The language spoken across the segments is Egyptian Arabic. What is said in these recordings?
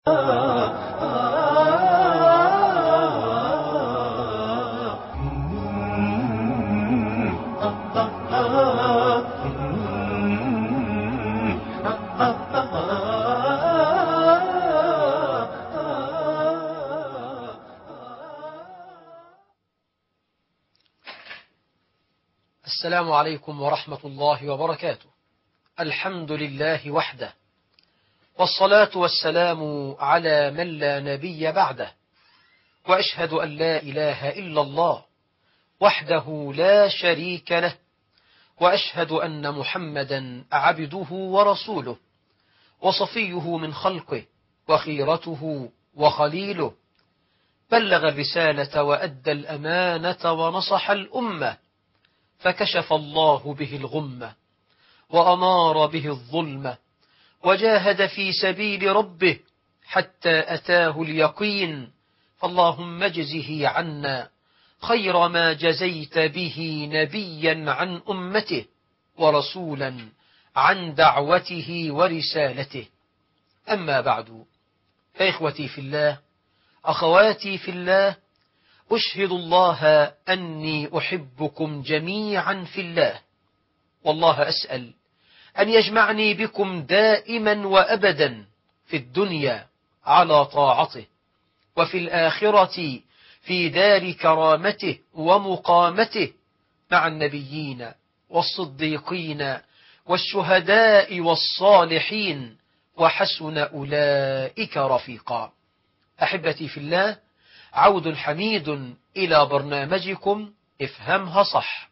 السلام عليكم ورحمة الله وبركاته الحمد لله وحده والصلاة والسلام على من لا نبي بعده وأشهد أن لا إله إلا الله وحده لا شريك له وأشهد أن محمدا عبده ورسوله وصفيه من خلقه وخيرته وخليله بلغ الرسالة وأدى الأمانة ونصح الأمة فكشف الله به الغمة وأنار به الظلمة وجاهد في سبيل ربه حتى أتاه اليقين فاللهم اجزه عنا خير ما جزيت به نبيا عن أمته ورسولا عن دعوته ورسالته أما بعد فإخوتي في الله أخواتي في الله أشهد الله أني أحبكم جميعا في الله والله أسأل أن يجمعني بكم دائما وأبدا في الدنيا على طاعته وفي الآخرة في دار كرامته ومقامته مع النبيين والصديقين والشهداء والصالحين وحسن أولئك رفيقا أحبتي في الله عود حميد إلى برنامجكم افهمها صح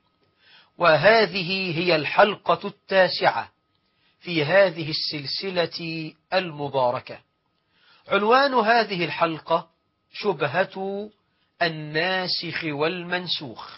وهذه هي الحلقة التاسعة في هذه السلسلة المباركة عنوان هذه الحلقة شبهة الناسخ والمنسوخ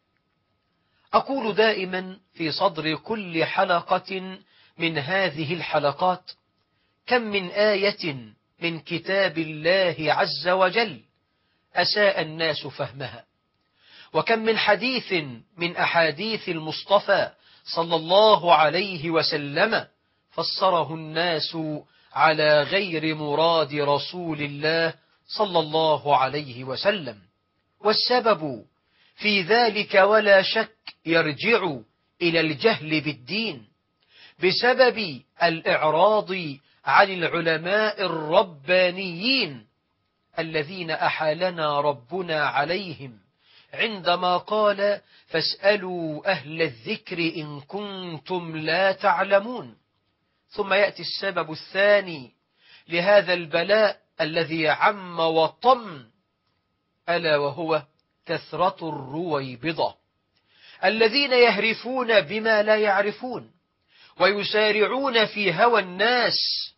أقول دائما في صدر كل حلقة من هذه الحلقات كم من آية من كتاب الله عز وجل أساء الناس فهمها وكم من حديث من أحاديث المصطفى صلى الله عليه وسلم فسره الناس على غير مراد رسول الله صلى الله عليه وسلم والسبب في ذلك ولا شك يرجع إلى الجهل بالدين بسبب الإعراض عن العلماء الربانيين الذين أحالنا ربنا عليهم عندما قال فاسألوا أهل الذكر إن كنتم لا تعلمون ثم يأتي السبب الثاني لهذا البلاء الذي عم وطم ألا وهو كثرة الرويبضة الذين يهرفون بما لا يعرفون ويسارعون في هوى الناس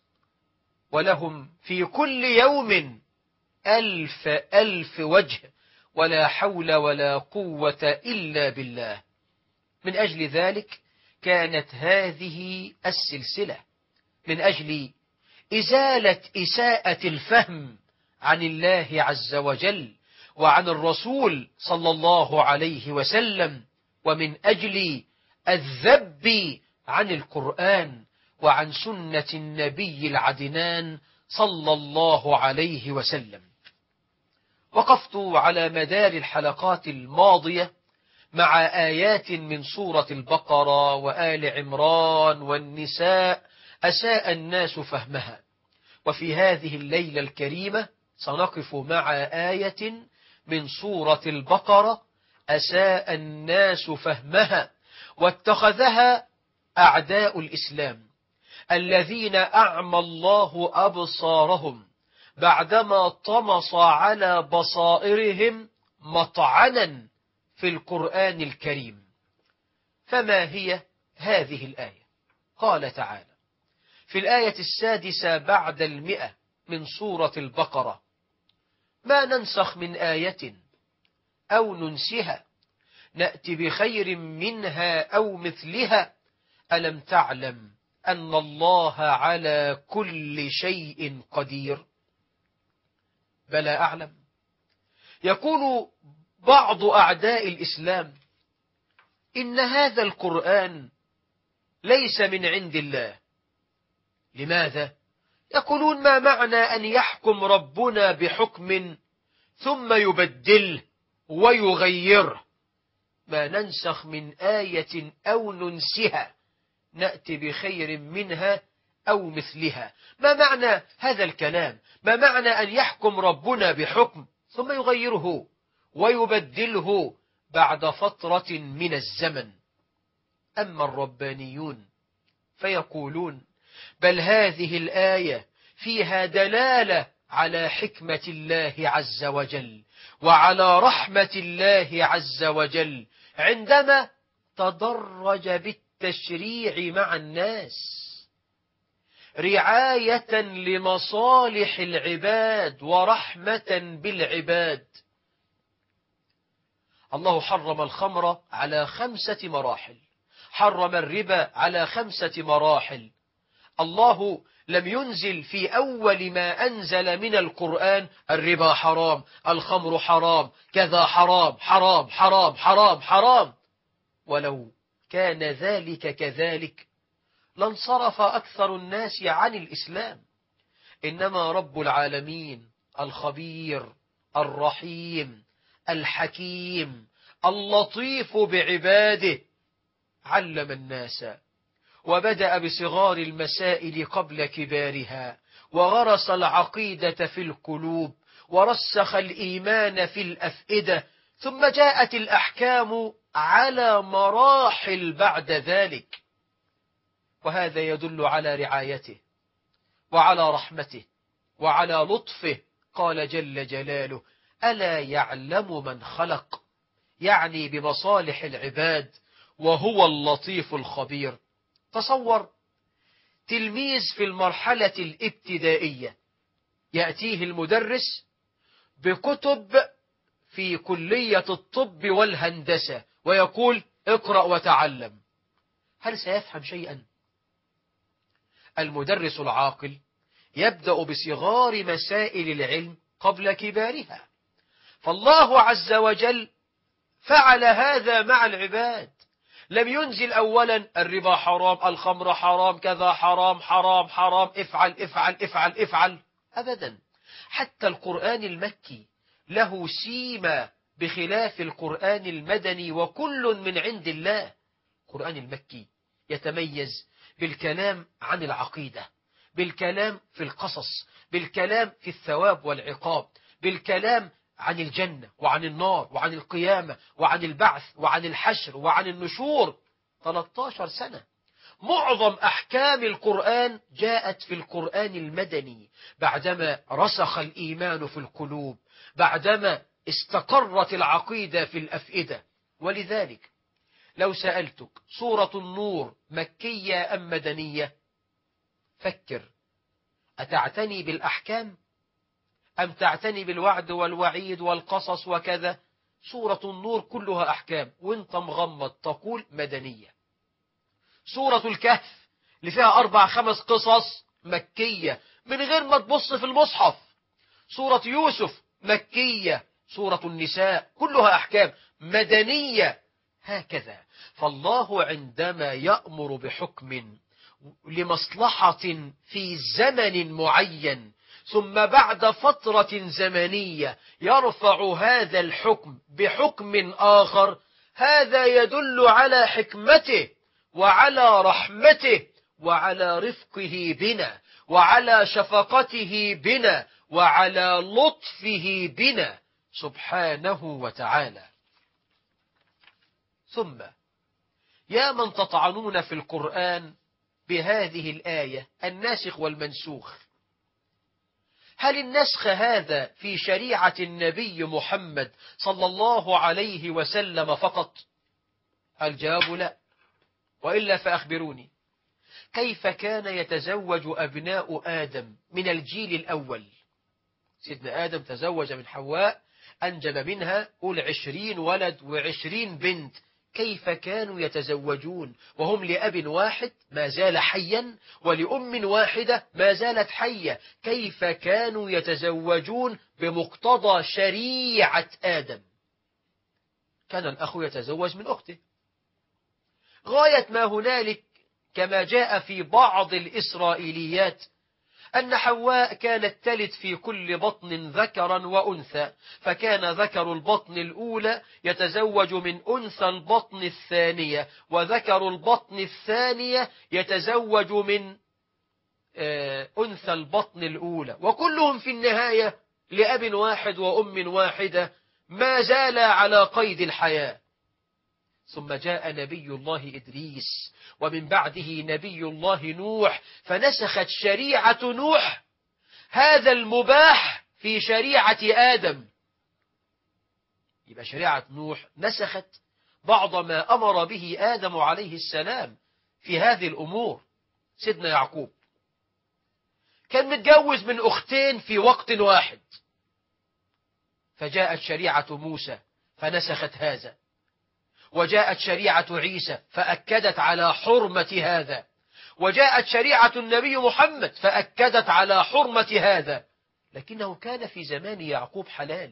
ولهم في كل يوم ألف ألف وجه ولا حول ولا قوة إلا بالله من أجل ذلك كانت هذه السلسلة من أجل إزالة إساءة الفهم عن الله عز وجل وعن الرسول صلى الله عليه وسلم ومن أجل الذب عن القرآن وعن سنة النبي العدنان صلى الله عليه وسلم وقفت على مدار الحلقات الماضية مع آيات من سورة البقرة وآل عمران والنساء أساء الناس فهمها وفي هذه الليلة الكريمة سنقف مع آية من سورة البقرة أساء الناس فهمها واتخذها أعداء الإسلام الذين أعمى الله أبصارهم بعدما طمس على بصائرهم مطعنا في القرآن الكريم فما هي هذه الآية قال تعالى في الآية السادسة بعد المئة من سورة البقرة ما ننسخ من آية أو ننسها نأتي بخير منها أو مثلها ألم تعلم أن الله على كل شيء قدير بلى أعلم يقول بعض أعداء الإسلام إن هذا القرآن ليس من عند الله لماذا؟ يقولون ما معنى أن يحكم ربنا بحكم ثم يبدله ويغيره ما ننسخ من آية أو ننسها نأتي بخير منها أو مثلها ما معنى هذا الكلام ما معنى أن يحكم ربنا بحكم ثم يغيره ويبدله بعد فترة من الزمن أما الربانيون فيقولون بل هذه الآية فيها دلالة على حكمة الله عز وجل وعلى رحمة الله عز وجل عندما تدرج بالتشريع مع الناس رعاية لمصالح العباد ورحمة بالعباد الله حرم الخمر على خمسة مراحل حرم الربا على خمسة مراحل الله لم ينزل في أول ما أنزل من القرآن الربا حرام الخمر حرام كذا حرام حرام حرام حرام حرام ولو كان ذلك كذلك لانصرف أكثر الناس عن الإسلام إنما رب العالمين الخبير الرحيم الحكيم اللطيف بعباده علم الناس وبدأ بصغار المسائل قبل كبارها وغرس العقيدة في القلوب ورسخ الإيمان في الأفئدة ثم جاءت الأحكام على مراحل بعد ذلك وهذا يدل على رعايته وعلى رحمته وعلى لطفه قال جل جلاله ألا يعلم من خلق يعني بمصالح العباد وهو اللطيف الخبير تصور تلميذ في المرحلة الابتدائية يأتيه المدرس بكتب في كلية الطب والهندسة ويقول اقرأ وتعلم هل سيفهم شيئا المدرس العاقل يبدأ بصغار مسائل العلم قبل كبارها فالله عز وجل فعل هذا مع العباد لم ينزل أولا الربا حرام الخمر حرام كذا حرام حرام حرام افعل افعل افعل افعل أبدا حتى القرآن المكي له سيمة بخلاف القرآن المدني وكل من عند الله القرآن المكي يتميز بالكلام عن العقيدة بالكلام في القصص بالكلام في الثواب والعقاب بالكلام عن الجنة وعن النار وعن القيامة وعن البعث وعن الحشر وعن النشور 13 سنة معظم أحكام القرآن جاءت في القرآن المدني بعدما رسخ الإيمان في القلوب بعدما استقرت العقيدة في الأفئدة ولذلك لو سألتك سورة النور مكية أم مدنية فكر أتعتني بالأحكام أم تعتني بالوعد والوعيد والقصص وكذا سورة النور كلها أحكام وانت مغمض تقول مدنية سورة الكهف اللي فيها أربع خمس قصص مكية من غير ما تبص في المصحف سورة يوسف مكية سورة النساء كلها أحكام مدنية هكذا فالله عندما يأمر بحكم لمصلحة في زمن معين ثم بعد فترة زمنية يرفع هذا الحكم بحكم آخر هذا يدل على حكمته وعلى رحمته وعلى رفقه بنا وعلى شفقته بنا وعلى لطفه بنا سبحانه وتعالى ثم يا من تطعنون في القرآن بهذه الآية الناسخ والمنسوخ هل النسخ هذا في شريعة النبي محمد صلى الله عليه وسلم فقط الجواب لا وإلا فأخبروني كيف كان يتزوج أبناء آدم من الجيل الأول سيدنا آدم تزوج من حواء أنجب منها قول عشرين ولد وعشرين بنت كيف كانوا يتزوجون وهم لأب واحد ما زال حيا ولأم واحدة ما زالت حية كيف كانوا يتزوجون بمقتضى شريعة آدم كان الأخ يتزوج من أخته غاية ما هنالك كما جاء في بعض الإسرائيليات أن حواء كانت تلد في كل بطن ذكرا وأنثى فكان ذكر البطن الأولى يتزوج من أنثى البطن الثانية وذكر البطن الثانية يتزوج من أنثى البطن الأولى وكلهم في النهاية لأب واحد وأم واحدة ما زال على قيد الحياة ثم جاء نبي الله إدريس ومن بعده نبي الله نوح فنسخت شريعة نوح هذا المباح في شريعة آدم يبقى شريعة نوح نسخت بعض ما أمر به آدم عليه السلام في هذه الأمور سيدنا يعقوب كان متجوز من أختين في وقت واحد فجاءت شريعة موسى فنسخت هذا وجاءت شريعة عيسى فأكدت على حرمة هذا وجاءت شريعة النبي محمد فأكدت على حرمة هذا لكنه كان في زمان يعقوب حلال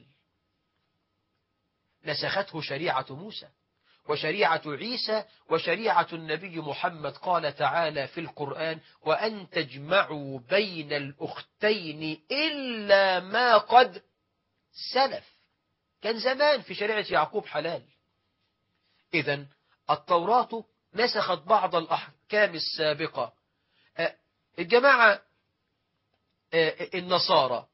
نسخته شريعة موسى وشريعة عيسى وشريعة النبي محمد قال تعالى في القرآن وأن تجمعوا بين الأختين إلا ما قد سلف كان زمان في شريعة يعقوب حلال إذا التوراة نسخت بعض الأحكام السابقة الجماعة النصارى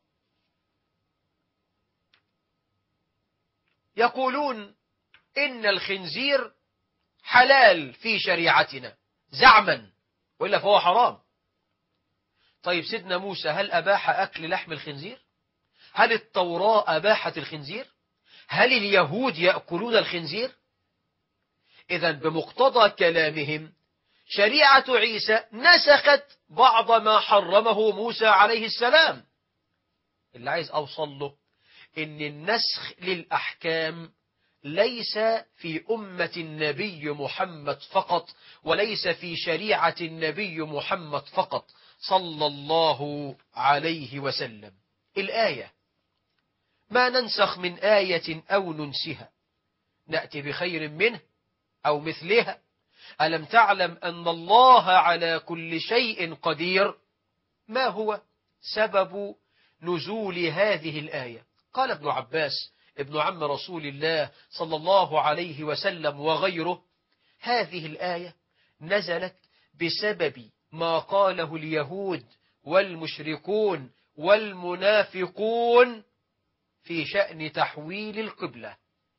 يقولون إن الخنزير حلال في شريعتنا زعما وإلا فهو حرام طيب سيدنا موسى هل أباح أكل لحم الخنزير هل التوراة أباحت الخنزير هل اليهود يأكلون الخنزير إذا بمقتضى كلامهم شريعة عيسى نسخت بعض ما حرمه موسى عليه السلام اللي عايز أوصل له إن النسخ للأحكام ليس في أمة النبي محمد فقط وليس في شريعة النبي محمد فقط صلى الله عليه وسلم الآية ما ننسخ من آية أو ننسها نأتي بخير منه أو مثلها ألم تعلم أن الله على كل شيء قدير ما هو سبب نزول هذه الآية قال ابن عباس ابن عم رسول الله صلى الله عليه وسلم وغيره هذه الآية نزلت بسبب ما قاله اليهود والمشركون والمنافقون في شأن تحويل القبلة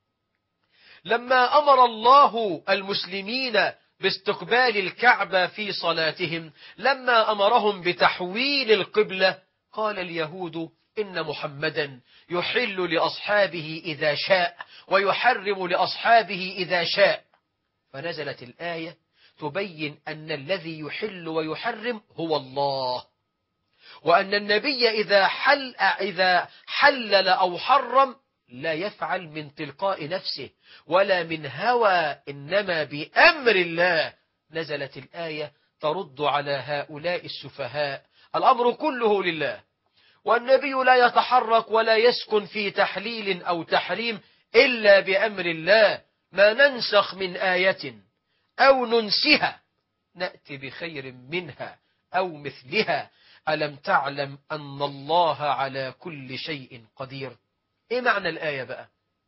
لما أمر الله المسلمين باستقبال الكعبة في صلاتهم لما أمرهم بتحويل القبلة قال اليهود إن محمدا يحل لأصحابه إذا شاء ويحرم لأصحابه إذا شاء فنزلت الآية تبين أن الذي يحل ويحرم هو الله وأن النبي إذا حل إذا حلل أو حرم لا يفعل من تلقاء نفسه ولا من هوى إنما بأمر الله نزلت الآية ترد على هؤلاء السفهاء الأمر كله لله والنبي لا يتحرك ولا يسكن في تحليل أو تحريم إلا بأمر الله ما ننسخ من آية أو ننسها نأتي بخير منها أو مثلها ألم تعلم أن الله على كل شيء قدير إيه معنى الآية بقى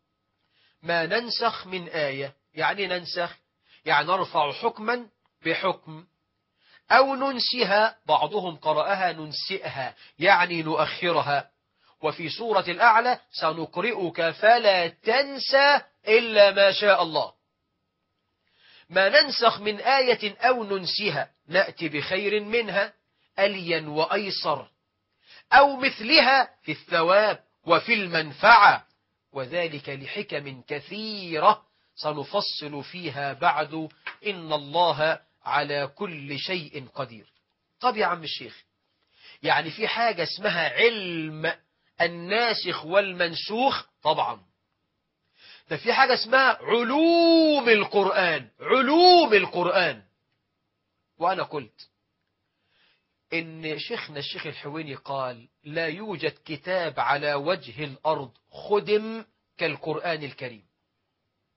ما ننسخ من آية يعني ننسخ يعني نرفع حكما بحكم أو ننسها بعضهم قرأها ننسئها يعني نؤخرها وفي سورة الأعلى سنقرئك فلا تنسى إلا ما شاء الله ما ننسخ من آية أو ننسها نأتي بخير منها أليا وأيسر أو مثلها في الثواب وفي المنفعة وذلك لحكم كثيرة سنفصل فيها بعد إن الله على كل شيء قدير طب يا عم الشيخ يعني في حاجة اسمها علم الناسخ والمنسوخ طبعا ده في حاجة اسمها علوم القرآن علوم القرآن وأنا قلت إن شيخنا الشيخ الحويني قال لا يوجد كتاب على وجه الأرض خدم كالقرآن الكريم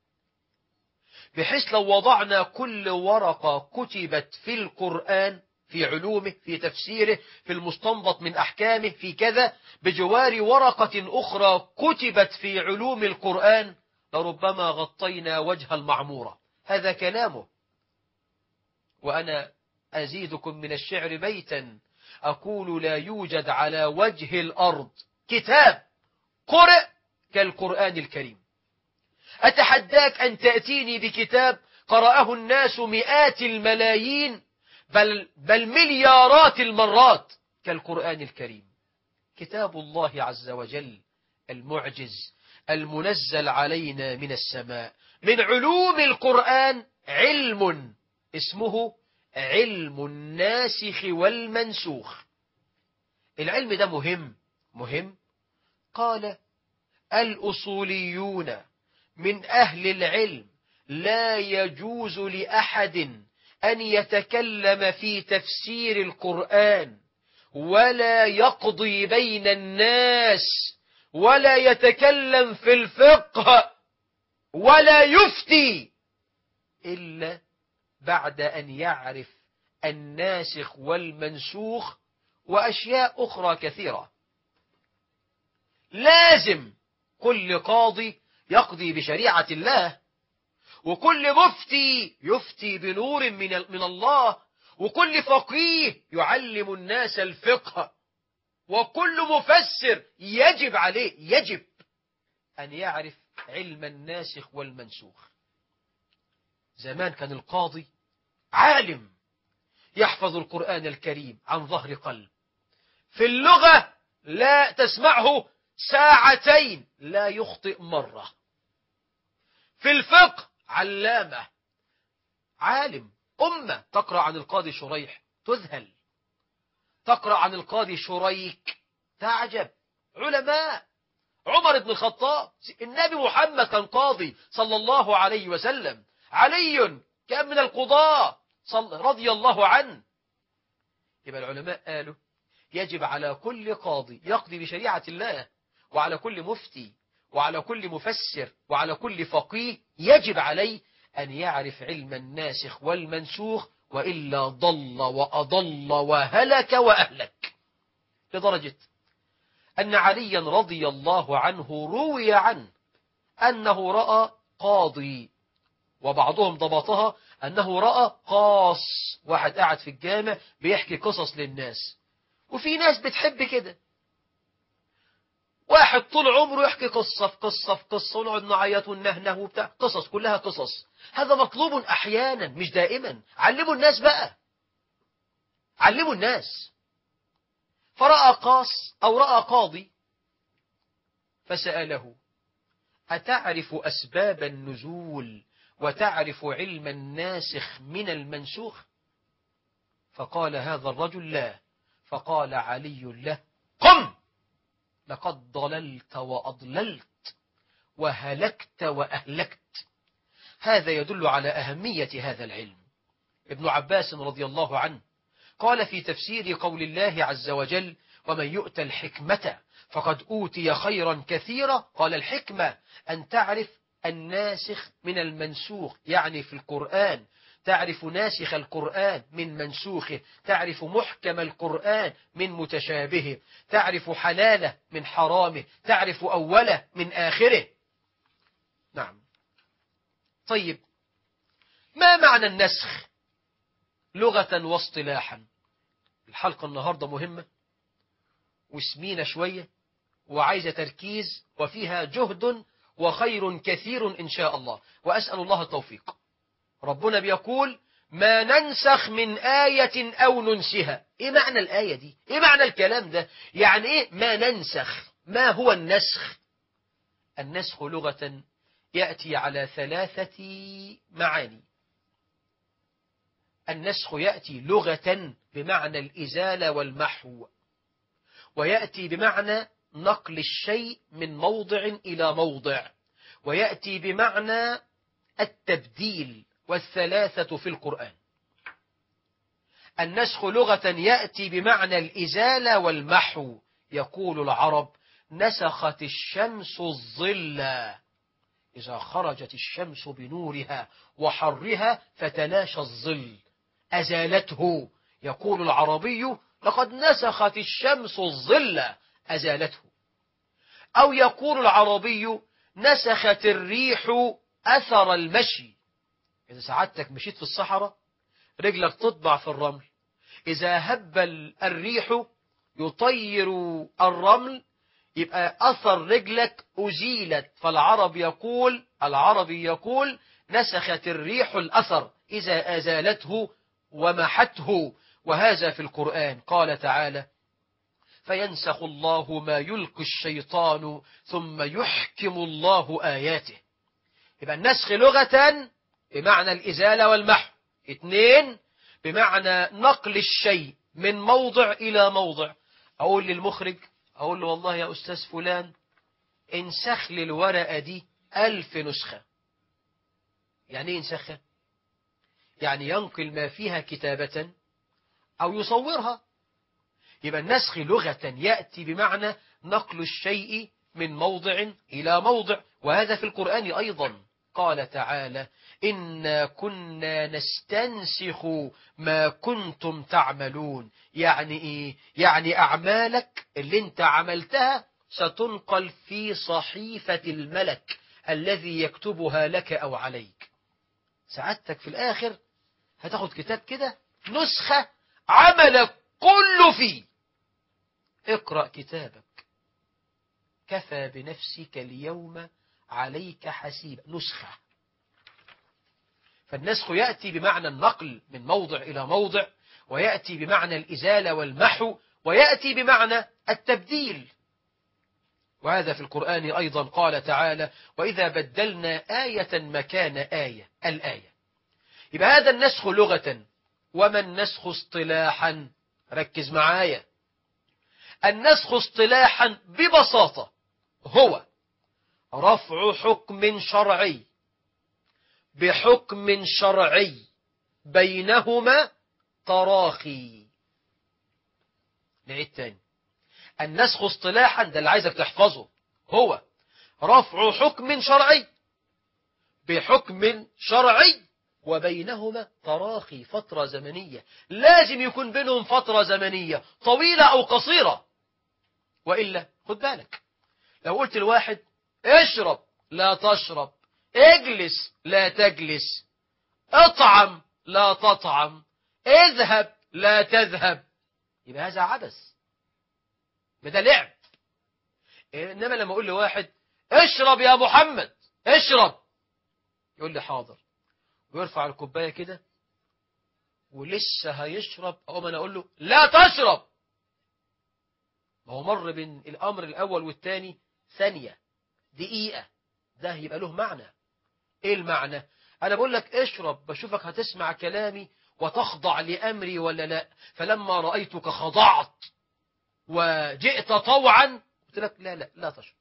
بحيث لو وضعنا كل ورقة كتبت في القرآن في في علومه في تفسيره في المستنبط من أحكامه في كذا بجوار ورقة أخرى كتبت في علوم القرآن لربما غطينا وجه المعمورة هذا كلامه وأنا أزيدكم من الشعر بيتا أقول لا يوجد على وجه الأرض كتاب قرأ كالقرآن الكريم أتحداك أن تأتيني بكتاب قرأه الناس مئات الملايين بل, بل مليارات المرات كالقرآن الكريم كتاب الله عز وجل المعجز المنزل علينا من السماء من علوم القرآن علم اسمه علم الناسخ والمنسوخ العلم ده مهم مهم قال الأصوليون من أهل العلم لا يجوز لأحد أن يتكلم في تفسير القرآن ولا يقضي بين الناس ولا يتكلم في الفقه ولا يفتي إلا بعد أن يعرف الناسخ والمنسوخ وأشياء أخرى كثيرة لازم كل قاضي يقضي بشريعة الله وكل مفتي يفتي بنور من من الله وكل فقيه يعلم الناس الفقه وكل مفسر يجب عليه يجب أن يعرف علم الناسخ والمنسوخ زمان كان القاضي عالم يحفظ القرآن الكريم عن ظهر قلب في اللغة لا تسمعه ساعتين لا يخطئ مرة في الفقه علامة عالم أمة تقرأ عن القاضي شريح تذهل تقرأ عن القاضي شريك تعجب علماء عمر بن الخطاب النبي محمد كان قاضي صلى الله عليه وسلم علي كان من القضاة رضي الله عنه يبقى العلماء قالوا يجب على كل قاضي يقضي بشريعة الله وعلى كل مفتي وعلى كل مفسر وعلى كل فقيه يجب عليه أن يعرف علم الناسخ والمنسوخ وإلا ضل وأضل وهلك وأهلك لدرجة أن عليا رضي الله عنه روي عنه أنه رأى قاضي وبعضهم ضبطها أنه رأى قاص واحد قاعد في الجامع بيحكي قصص للناس وفي ناس بتحب كده واحد طول عمره يحكي قصة في قصة في قصة ونقعد نعيط ونهنه وبتاع قصص كلها قصص هذا مطلوب أحيانا مش دائما علموا الناس بقى علموا الناس فرأى قاص أو رأى قاضي فسأله أتعرف أسباب النزول وتعرف علم الناسخ من المنسوخ فقال هذا الرجل لا فقال علي له قم لقد ضللت وأضللت وهلكت وأهلكت هذا يدل على أهمية هذا العلم ابن عباس رضي الله عنه قال في تفسير قول الله عز وجل ومن يؤت الحكمة فقد أوتي خيرا كثيرا قال الحكمة أن تعرف الناسخ من المنسوخ يعني في القرآن تعرف ناسخ القرآن من منسوخه تعرف محكم القرآن من متشابهه تعرف حلاله من حرامه تعرف أوله من آخره نعم طيب ما معنى النسخ لغة واصطلاحا الحلقة النهاردة مهمة وسمينة شوية وعايزة تركيز وفيها جهد وخير كثير إن شاء الله وأسأل الله التوفيق ربنا بيقول ما ننسخ من آية أو ننسها إيه معنى الآية دي إيه معنى الكلام ده يعني إيه ما ننسخ ما هو النسخ النسخ لغة يأتي على ثلاثة معاني النسخ يأتي لغة بمعنى الإزالة والمحو ويأتي بمعنى نقل الشيء من موضع إلى موضع ويأتي بمعنى التبديل والثلاثة في القرآن النسخ لغة يأتي بمعنى الإزالة والمحو يقول العرب نسخت الشمس الظل إذا خرجت الشمس بنورها وحرها فتلاشى الظل أزالته يقول العربي لقد نسخت الشمس الظل أزالته أو يقول العربي نسخت الريح أثر المشي إذا سعادتك مشيت في الصحراء رجلك تطبع في الرمل إذا هب الريح يطير الرمل يبقى أثر رجلك أزيلت فالعرب يقول العربي يقول نسخت الريح الأثر إذا أزالته ومحته وهذا في القرآن قال تعالى فينسخ الله ما يلقي الشيطان ثم يحكم الله آياته يبقى النسخ لغة بمعنى الإزالة والمحو اثنين بمعنى نقل الشيء من موضع إلى موضع أقول للمخرج أقول له والله يا أستاذ فلان انسخ لي الورقة دي ألف نسخة يعني ايه انسخها يعني ينقل ما فيها كتابة أو يصورها يبقى النسخ لغة يأتي بمعنى نقل الشيء من موضع إلى موضع وهذا في القرآن أيضا قال تعالى إنا كنا نستنسخ ما كنتم تعملون يعني إيه؟ يعني أعمالك اللي انت عملتها ستنقل في صحيفة الملك الذي يكتبها لك أو عليك سعادتك في الآخر هتاخد كتاب كده نسخة عملك كله فيه اقرأ كتابك كفى بنفسك اليوم عليك حسيب نسخة فالنسخ يأتي بمعنى النقل من موضع إلى موضع ويأتي بمعنى الإزالة والمحو ويأتي بمعنى التبديل وهذا في القرآن أيضا قال تعالى وإذا بدلنا آية مكان آية الآية يبقى هذا النسخ لغة وما النسخ اصطلاحا ركز معايا النسخ اصطلاحا ببساطة هو رفع حكم شرعي بحكم شرعي بينهما تراخي نعيد تاني النسخ اصطلاحا ده اللي عايزك تحفظه هو رفع حكم شرعي بحكم شرعي وبينهما تراخي فترة زمنية لازم يكون بينهم فترة زمنية طويلة أو قصيرة وإلا خد بالك لو قلت الواحد اشرب لا تشرب اجلس لا تجلس اطعم لا تطعم اذهب لا تذهب يبقى هذا عبث ده لعب انما لما اقول لواحد اشرب يا محمد اشرب يقول لي حاضر ويرفع الكوبايه كده ولسه هيشرب اقوم انا اقول له لا تشرب ما هو مر بين الامر الاول والثاني ثانيه دقيقه ده يبقى له معنى ايه المعنى انا بقول لك اشرب بشوفك هتسمع كلامي وتخضع لامري ولا لا فلما رايتك خضعت وجئت طوعا قلت لك لا لا لا تشرب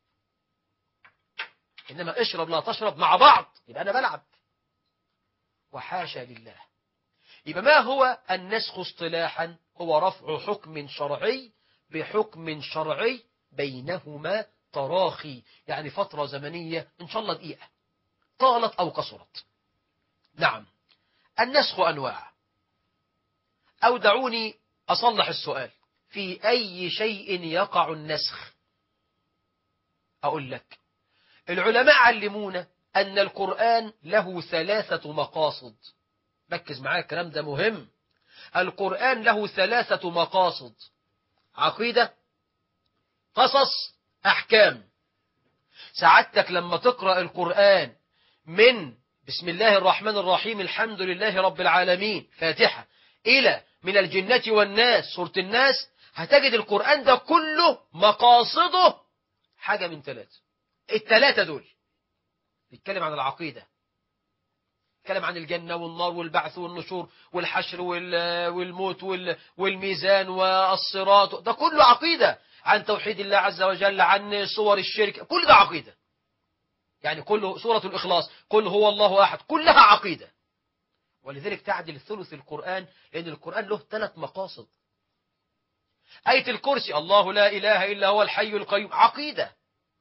إنما اشرب لا تشرب مع بعض يبقى أنا بلعب وحاشا لله يبقى ما هو النسخ اصطلاحا هو رفع حكم شرعي بحكم شرعي بينهما تراخي يعني فترة زمنية إن شاء الله دقيقة طالت أو قصرت نعم النسخ أنواع أو دعوني أصلح السؤال في أي شيء يقع النسخ أقول لك العلماء علمونا أن القرآن له ثلاثة مقاصد ركز معايا الكلام ده مهم القرآن له ثلاثة مقاصد عقيدة قصص أحكام سعادتك لما تقرأ القرآن من بسم الله الرحمن الرحيم الحمد لله رب العالمين فاتحة إلى من الجنة والناس سورة الناس هتجد القرآن ده كله مقاصده حاجة من ثلاثة الثلاثة دول بيتكلم عن العقيدة بيتكلم عن الجنة والنار والبعث والنشور والحشر والموت والميزان والصراط ده كله عقيدة عن توحيد الله عز وجل عن صور الشرك كل ده عقيدة يعني كله سورة الإخلاص قل هو الله أحد كلها عقيدة ولذلك تعدل ثلث القرآن لأن القرآن له ثلاث مقاصد آية الكرسي الله لا إله إلا هو الحي القيوم عقيدة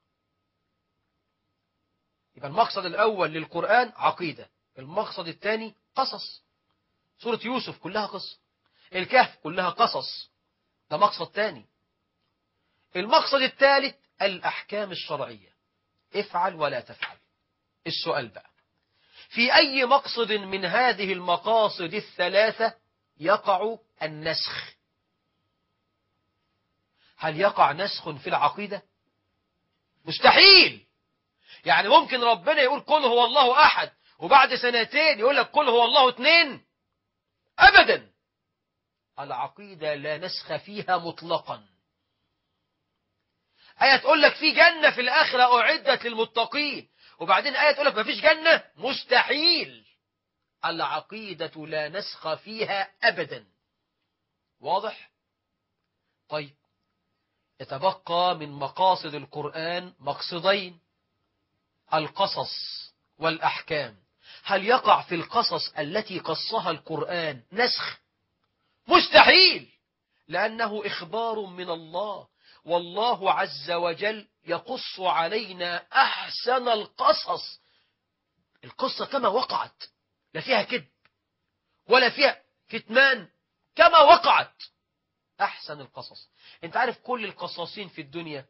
يبقى المقصد الأول للقرآن عقيدة المقصد الثاني قصص سورة يوسف كلها قصة الكهف كلها قصص ده مقصد تاني المقصد الثالث الأحكام الشرعية افعل ولا تفعل السؤال بقى في أي مقصد من هذه المقاصد الثلاثة يقع النسخ هل يقع نسخ في العقيدة مستحيل يعني ممكن ربنا يقول قل هو الله أحد وبعد سنتين يقول لك قل هو الله اثنين أبدا العقيدة لا نسخ فيها مطلقا آية تقول لك في جنة في الآخرة أعدت للمتقين وبعدين آية تقول لك ما فيش جنة مستحيل العقيدة لا نسخ فيها أبدا واضح طيب يتبقى من مقاصد القرآن مقصدين القصص والأحكام هل يقع في القصص التي قصها القرآن نسخ مستحيل لأنه إخبار من الله والله عز وجل يقص علينا أحسن القصص القصة كما وقعت لا فيها كذب ولا فيها كتمان كما وقعت أحسن القصص أنت عارف كل القصاصين في الدنيا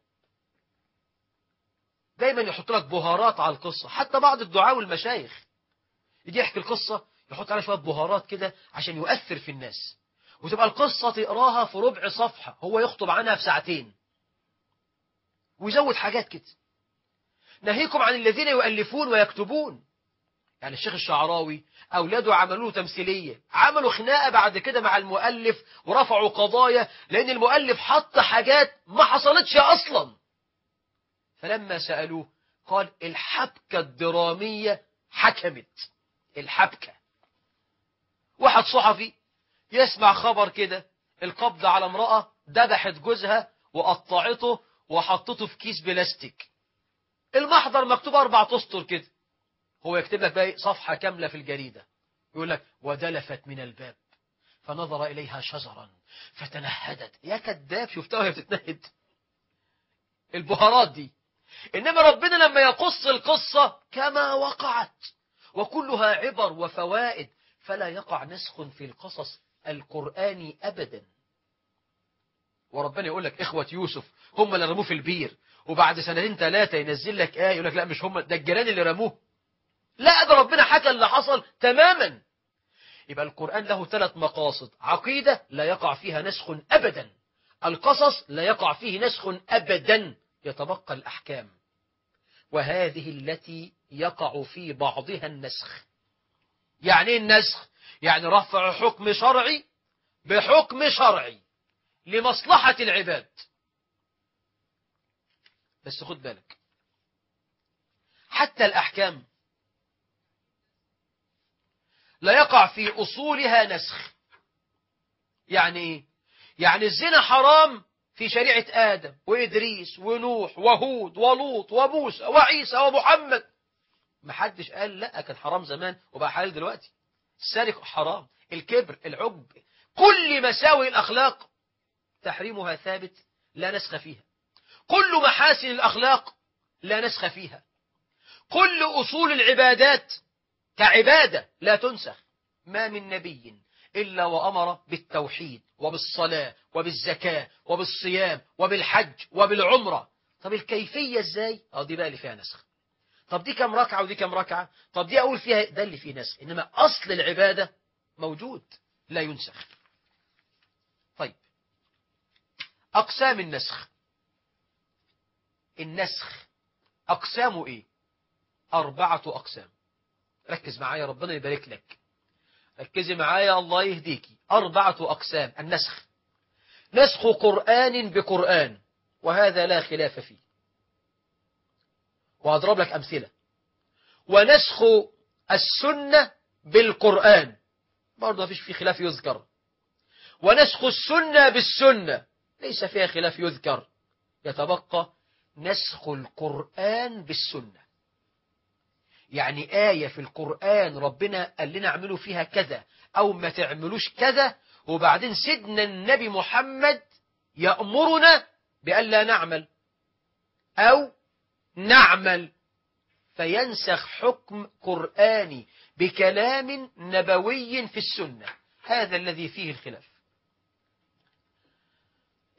دايما يحط لك بهارات على القصة حتى بعض الدعاء والمشايخ يجي يحكي القصة يحط عليها شوية بهارات كده عشان يؤثر في الناس وتبقى القصة تقراها في ربع صفحة هو يخطب عنها في ساعتين ويزود حاجات كده ناهيكم عن الذين يؤلفون ويكتبون يعني الشيخ الشعراوي أولاده عملوا له تمثيلية عملوا خناقة بعد كده مع المؤلف ورفعوا قضايا لأن المؤلف حط حاجات ما حصلتش أصلا فلما سألوه قال الحبكة الدرامية حكمت الحبكة واحد صحفي يسمع خبر كده القبض على امرأة ذبحت جوزها وقطعته وحطته في كيس بلاستيك المحضر مكتوب أربع أسطر كده هو يكتب لك بقى صفحة كاملة في الجريدة يقول لك ودلفت من الباب فنظر إليها شجرا فتنهدت يا كذاب شفتها وهي بتتنهد البهارات دي إنما ربنا لما يقص القصة كما وقعت وكلها عبر وفوائد فلا يقع نسخ في القصص القرآني أبدا وربنا يقول لك إخوة يوسف هم اللي رموه في البير وبعد سنتين ثلاثة ينزل لك آية يقول لك لا مش هم ده الجيران اللي رموه لا ده ربنا حكى اللي حصل تماما يبقى القرآن له ثلاث مقاصد عقيدة لا يقع فيها نسخ أبدا القصص لا يقع فيه نسخ أبدا يتبقى الأحكام وهذه التي يقع في بعضها النسخ يعني ايه النسخ يعني رفع حكم شرعي بحكم شرعي لمصلحة العباد بس خد بالك حتى الأحكام لا يقع في أصولها نسخ يعني إيه؟ يعني الزنا حرام في شريعة آدم وإدريس ونوح وهود ولوط وموسى وعيسى ومحمد محدش قال لا كان حرام زمان وبقى حلال دلوقتي السرقة حرام الكبر العجب كل مساوئ الأخلاق تحريمها ثابت لا نسخ فيها كل محاسن الأخلاق لا نسخ فيها كل أصول العبادات كعبادة لا تنسخ ما من نبي إلا وأمر بالتوحيد وبالصلاة وبالزكاة وبالصيام وبالحج وبالعمرة طب الكيفية ازاي اه دي بقى اللي فيها نسخ طب دي كم ركعة ودي كم ركعة طب دي أقول فيها ده اللي فيه نسخ إنما أصل العبادة موجود لا ينسخ طيب أقسام النسخ النسخ أقسامه إيه أربعة أقسام ركز معايا ربنا يبارك لك ركزي معايا الله يهديكي أربعة أقسام النسخ نسخ قرآن بقرآن وهذا لا خلاف فيه وأضرب لك أمثلة ونسخ السنة بالقرآن برضه ما فيش فيه خلاف يذكر ونسخ السنة بالسنة ليس فيها خلاف يذكر يتبقى نسخ القرآن بالسنة يعني آية في القرآن ربنا قال لنا اعملوا فيها كذا أو ما تعملوش كذا وبعدين سيدنا النبي محمد يأمرنا بألا نعمل أو نعمل فينسخ حكم قرآني بكلام نبوي في السنة هذا الذي فيه الخلاف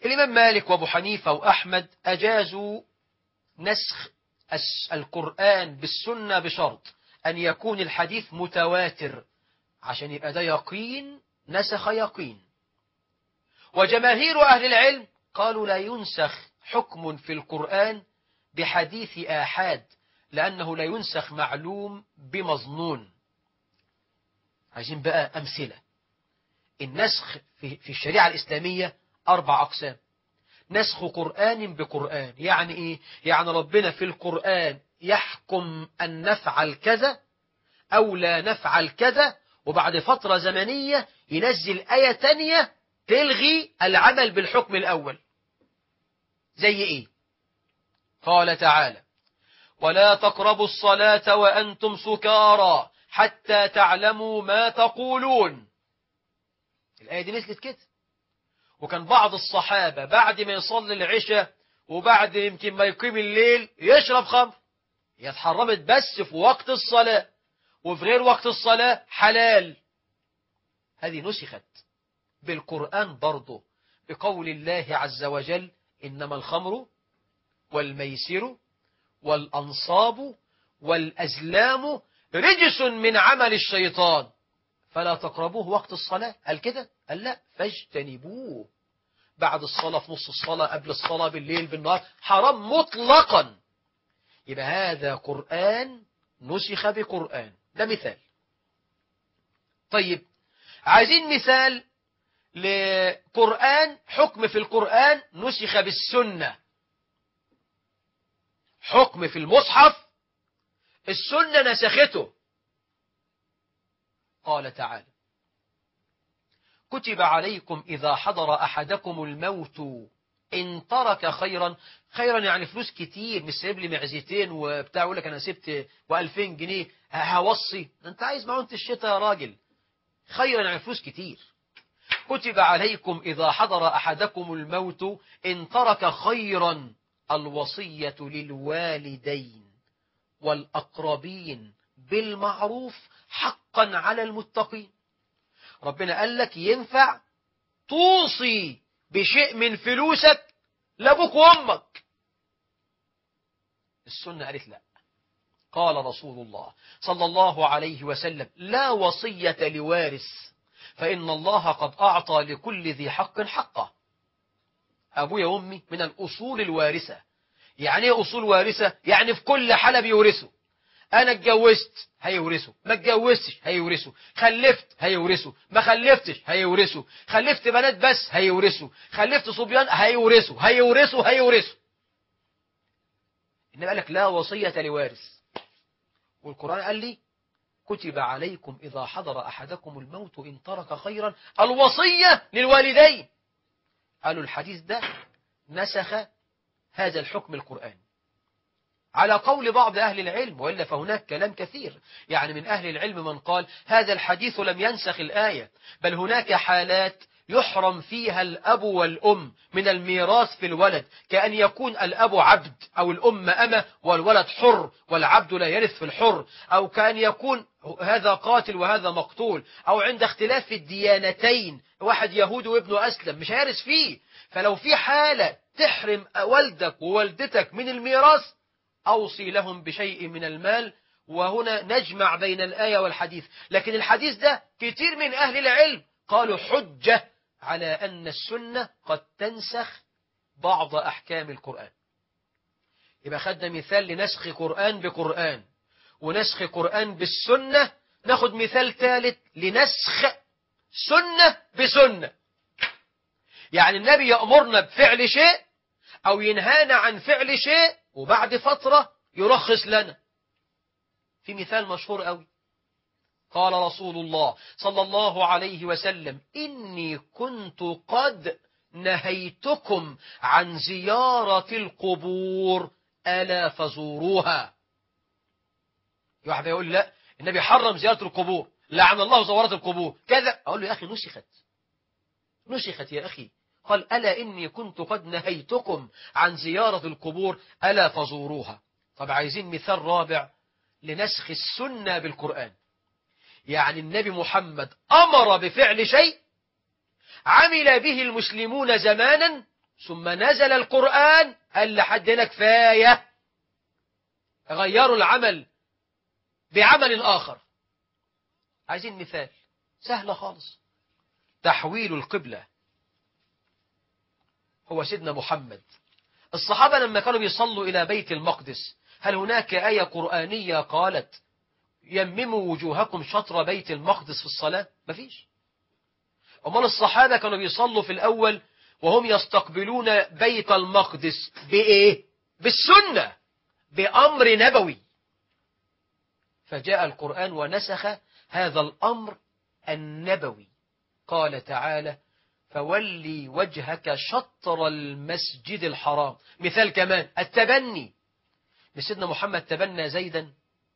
الإمام مالك وأبو حنيفة وأحمد أجازوا نسخ القرآن بالسنة بشرط أن يكون الحديث متواتر عشان يبقى ده يقين نسخ يقين وجماهير أهل العلم قالوا لا ينسخ حكم في القرآن بحديث آحاد لأنه لا ينسخ معلوم بمظنون عايزين بقى أمثلة النسخ في الشريعة الإسلامية أربع أقسام نسخ قرآن بقرآن يعني إيه؟ يعني ربنا في القرآن يحكم أن نفعل كذا أو لا نفعل كذا وبعد فترة زمنية ينزل آية تانية تلغي العمل بالحكم الأول زي إيه قال تعالى ولا تقربوا الصلاة وأنتم سكارى حتى تعلموا ما تقولون الآية دي نزلت كده وكان بعض الصحابة بعد ما يصلي العشاء وبعد يمكن ما يقيم الليل يشرب خمر هي اتحرمت بس في وقت الصلاة وفي غير وقت الصلاة حلال هذه نسخت بالقرآن برضه بقول الله عز وجل إنما الخمر والميسر والأنصاب والأزلام رجس من عمل الشيطان فلا تقربوه وقت الصلاة قال كده قال لا فاجتنبوه بعد الصلاة في نص الصلاة قبل الصلاة بالليل بالنهار حرام مطلقا يبقى هذا قرآن نسخ بقرآن ده مثال طيب عايزين مثال لقرآن حكم في القرآن نسخ بالسنة حكم في المصحف السنة نسخته قال تعالى كتب عليكم إذا حضر أحدكم الموت إن ترك خيرا خيرا يعني فلوس كتير مش سايب لي معزتين وبتاع يقول لك أنا سبت و2000 جنيه هوصي أنت عايز معونة الشتاء يا راجل خيرا يعني فلوس كتير كتب عليكم إذا حضر أحدكم الموت إن ترك خيرا الوصية للوالدين والأقربين بالمعروف حقا على المتقين ربنا قال لك ينفع توصي بشيء من فلوسك لابوك وامك السنة قالت لا قال رسول الله صلى الله عليه وسلم لا وصية لوارث فإن الله قد أعطى لكل ذي حق حقه أبويا وأمي من الأصول الوارثة يعني ايه أصول وارثة يعني في كل حالة بيورثوا أنا اتجوزت هيورثوا ما اتجوزتش هيورثوا خلفت هيورثوا ما خلفتش هيورثوا خلفت بنات بس هيورثوا خلفت صبيان هيورثوا هيورثوا هيورثوا إنما قال لك لا وصية لوارث والقرآن قال لي كتب عليكم إذا حضر أحدكم الموت إن ترك خيرا الوصية للوالدين قالوا الحديث ده نسخ هذا الحكم القرآن على قول بعض أهل العلم وإلا فهناك كلام كثير يعني من أهل العلم من قال هذا الحديث لم ينسخ الآية بل هناك حالات يحرم فيها الأب والأم من الميراث في الولد كأن يكون الأب عبد أو الأم أمة والولد حر والعبد لا يرث في الحر أو كأن يكون هذا قاتل وهذا مقتول أو عند اختلاف الديانتين واحد يهودي وابنه أسلم مش هيرث فيه فلو في حالة تحرم والدك ووالدتك من الميراث أوصي لهم بشيء من المال وهنا نجمع بين الآية والحديث لكن الحديث ده كتير من أهل العلم قالوا حجة على أن السنة قد تنسخ بعض أحكام القرآن يبقى خدنا مثال لنسخ قرآن بقرآن ونسخ قرآن بالسنة ناخد مثال ثالث لنسخ سنة بسنة يعني النبي يأمرنا بفعل شيء أو ينهانا عن فعل شيء وبعد فترة يرخص لنا في مثال مشهور قوي قال رسول الله صلى الله عليه وسلم إني كنت قد نهيتكم عن زيارة القبور ألا فزوروها واحد يقول لا النبي حرم زيارة القبور لعن الله زوارة القبور كذا أقول له يا أخي نسخت نسخت يا أخي قال ألا إني كنت قد نهيتكم عن زيارة القبور ألا فزوروها طب عايزين مثال رابع لنسخ السنة بالقرآن يعني النبي محمد أمر بفعل شيء عمل به المسلمون زمانا ثم نزل القرآن قال لحد هنا كفاية غيروا العمل بعمل آخر عايزين مثال سهلة خالص تحويل القبلة هو سيدنا محمد الصحابة لما كانوا بيصلوا إلى بيت المقدس هل هناك آية قرآنية قالت يمموا وجوهكم شطر بيت المقدس في الصلاة مفيش أمال الصحابة كانوا بيصلوا في الأول وهم يستقبلون بيت المقدس بإيه بالسنة بأمر نبوي فجاء القرآن ونسخ هذا الأمر النبوي قال تعالى فولي وجهك شطر المسجد الحرام مثال كمان التبني سيدنا محمد تبنى زيدا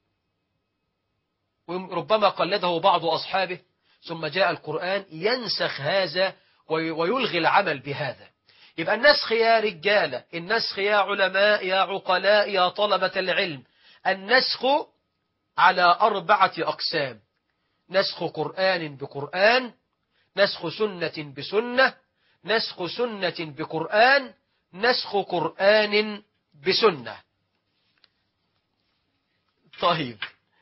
وربما قلده بعض أصحابه ثم جاء القرآن ينسخ هذا ويلغي العمل بهذا يبقى النسخ يا رجالة النسخ يا علماء يا عقلاء يا طلبة العلم النسخ على أربعة أقسام نسخ قرآن بقرآن نسخ سنة بسنة نسخ سنة بقرآن نسخ قرآن بسنة طيب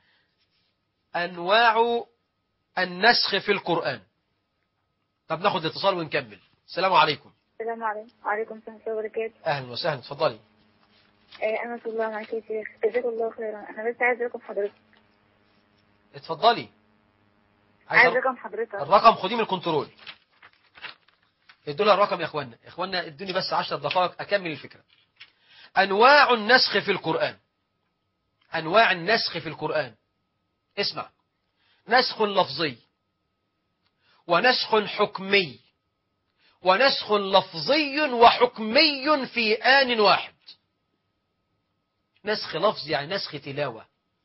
أنواع النسخ في القرآن طب ناخد اتصال ونكمل السلام عليكم السلام عليكم وعليكم السلام ورحمة الله وبركاته أهلا وسهلا اتفضلي آه، أنا رسول الله معك يا شيخ جزاك الله خيرا أنا بس عايز رقم حضرتك اتفضلي عايز عايز رقم حضرتك الرقم خديه من الكنترول ادوا لها الرقم يا اخوانا يا اخوانا ادوني بس 10 دقائق اكمل الفكره انواع النسخ في القران انواع النسخ في القران اسمع نسخ لفظي ونسخ حكمي ونسخ لفظي وحكمي في آن واحد نسخ لفظي يعني نسخ تلاوة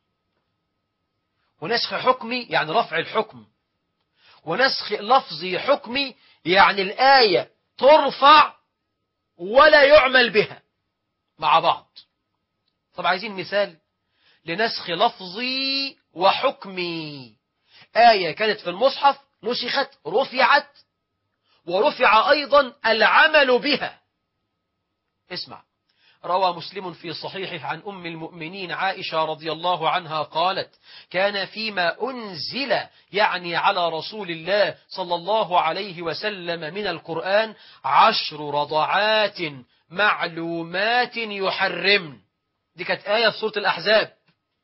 ونسخ حكمي يعني رفع الحكم ونسخ لفظي حكمي يعني الآية ترفع ولا يعمل بها مع بعض طب عايزين مثال لنسخ لفظي وحكمي آية كانت في المصحف نسخت رفعت ورفع أيضا العمل بها اسمع روى مسلم في صحيحه عن أم المؤمنين عائشة رضي الله عنها قالت كان فيما أنزل يعني على رسول الله صلى الله عليه وسلم من القرآن عشر رضعات معلومات يحرمن دي كانت آية في سورة الأحزاب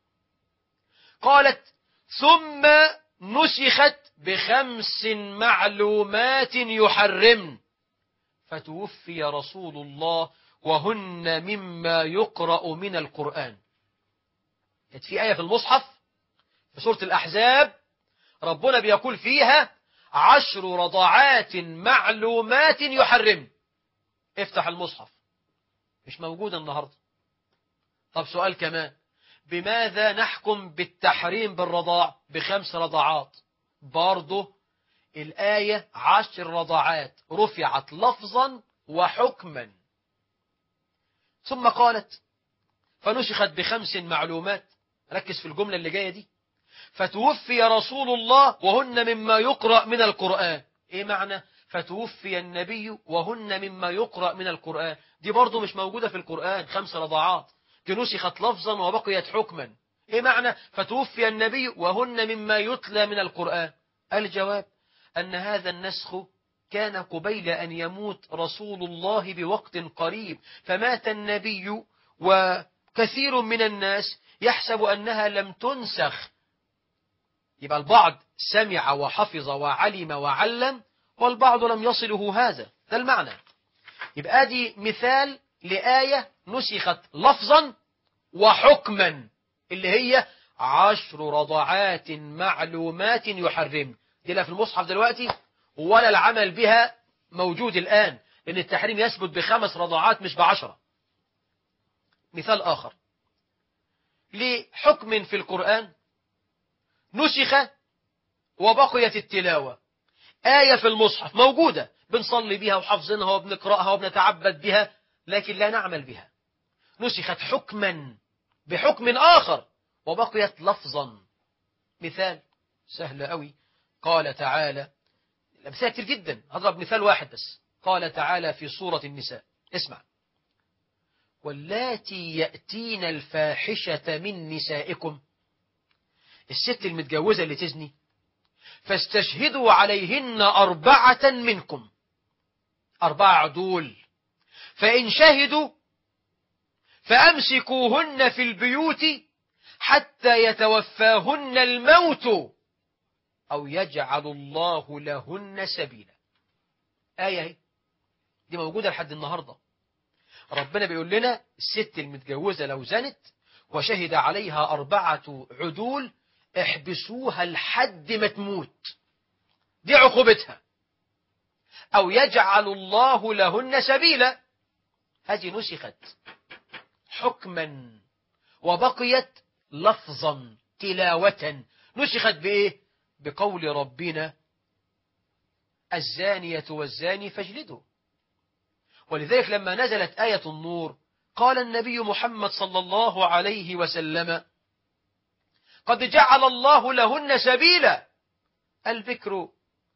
قالت ثم نسخت بخمس معلومات يحرمن فتوفي رسول الله وهن مما يقرأ من القرآن كانت في آية في المصحف في سورة الأحزاب ربنا بيقول فيها عشر رضعات معلومات يحرم افتح المصحف مش موجودة النهاردة طب سؤال كمان بماذا نحكم بالتحريم بالرضاع بخمس رضعات برضه الآية عشر رضعات رفعت لفظا وحكما ثم قالت فنسخت بخمس معلومات ركز في الجملة اللي جاية دي فتوفي رسول الله وهن مما يقرأ من القرآن ايه معنى فتوفي النبي وهن مما يقرأ من القرآن دي برضو مش موجودة في القرآن خمس رضعات دي نسخت لفظا وبقيت حكما ايه معنى فتوفي النبي وهن مما يتلى من القرآن الجواب أن هذا النسخ كان قبيل أن يموت رسول الله بوقت قريب فمات النبي وكثير من الناس يحسب أنها لم تنسخ يبقى البعض سمع وحفظ وعلم وعلم والبعض لم يصله هذا ده المعنى يبقى دي مثال لآية نسخت لفظا وحكما اللي هي عشر رضعات معلومات يحرم دي لا في المصحف دلوقتي ولا العمل بها موجود الآن لأن التحريم يثبت بخمس رضعات مش بعشرة مثال آخر لحكم في القرآن نسخ وبقيت التلاوة آية في المصحف موجودة بنصلي بها وحافظينها وبنقرأها وبنتعبد بها لكن لا نعمل بها نسخت حكما بحكم آخر وبقيت لفظا مثال سهل قوي قال تعالى الأمثلة كتير جدا هضرب مثال واحد بس قال تعالى في سورة النساء اسمع واللاتي يأتين الفاحشة من نسائكم الست المتجوزة اللي تزني فاستشهدوا عليهن أربعة منكم أربعة عدول فإن شهدوا فأمسكوهن في البيوت حتى يتوفاهن الموت أو يجعل الله لهن سبيلا آية هي دي موجودة لحد النهاردة ربنا بيقول لنا الست المتجوزة لو زنت وشهد عليها أربعة عدول احبسوها لحد ما تموت دي عقوبتها أو يجعل الله لهن سبيلا هذه نسخت حكما وبقيت لفظا تلاوة نسخت بإيه بقول ربنا الزانية والزاني فاجلدوا ولذلك لما نزلت آية النور قال النبي محمد صلى الله عليه وسلم قد جعل الله لهن سبيلا البكر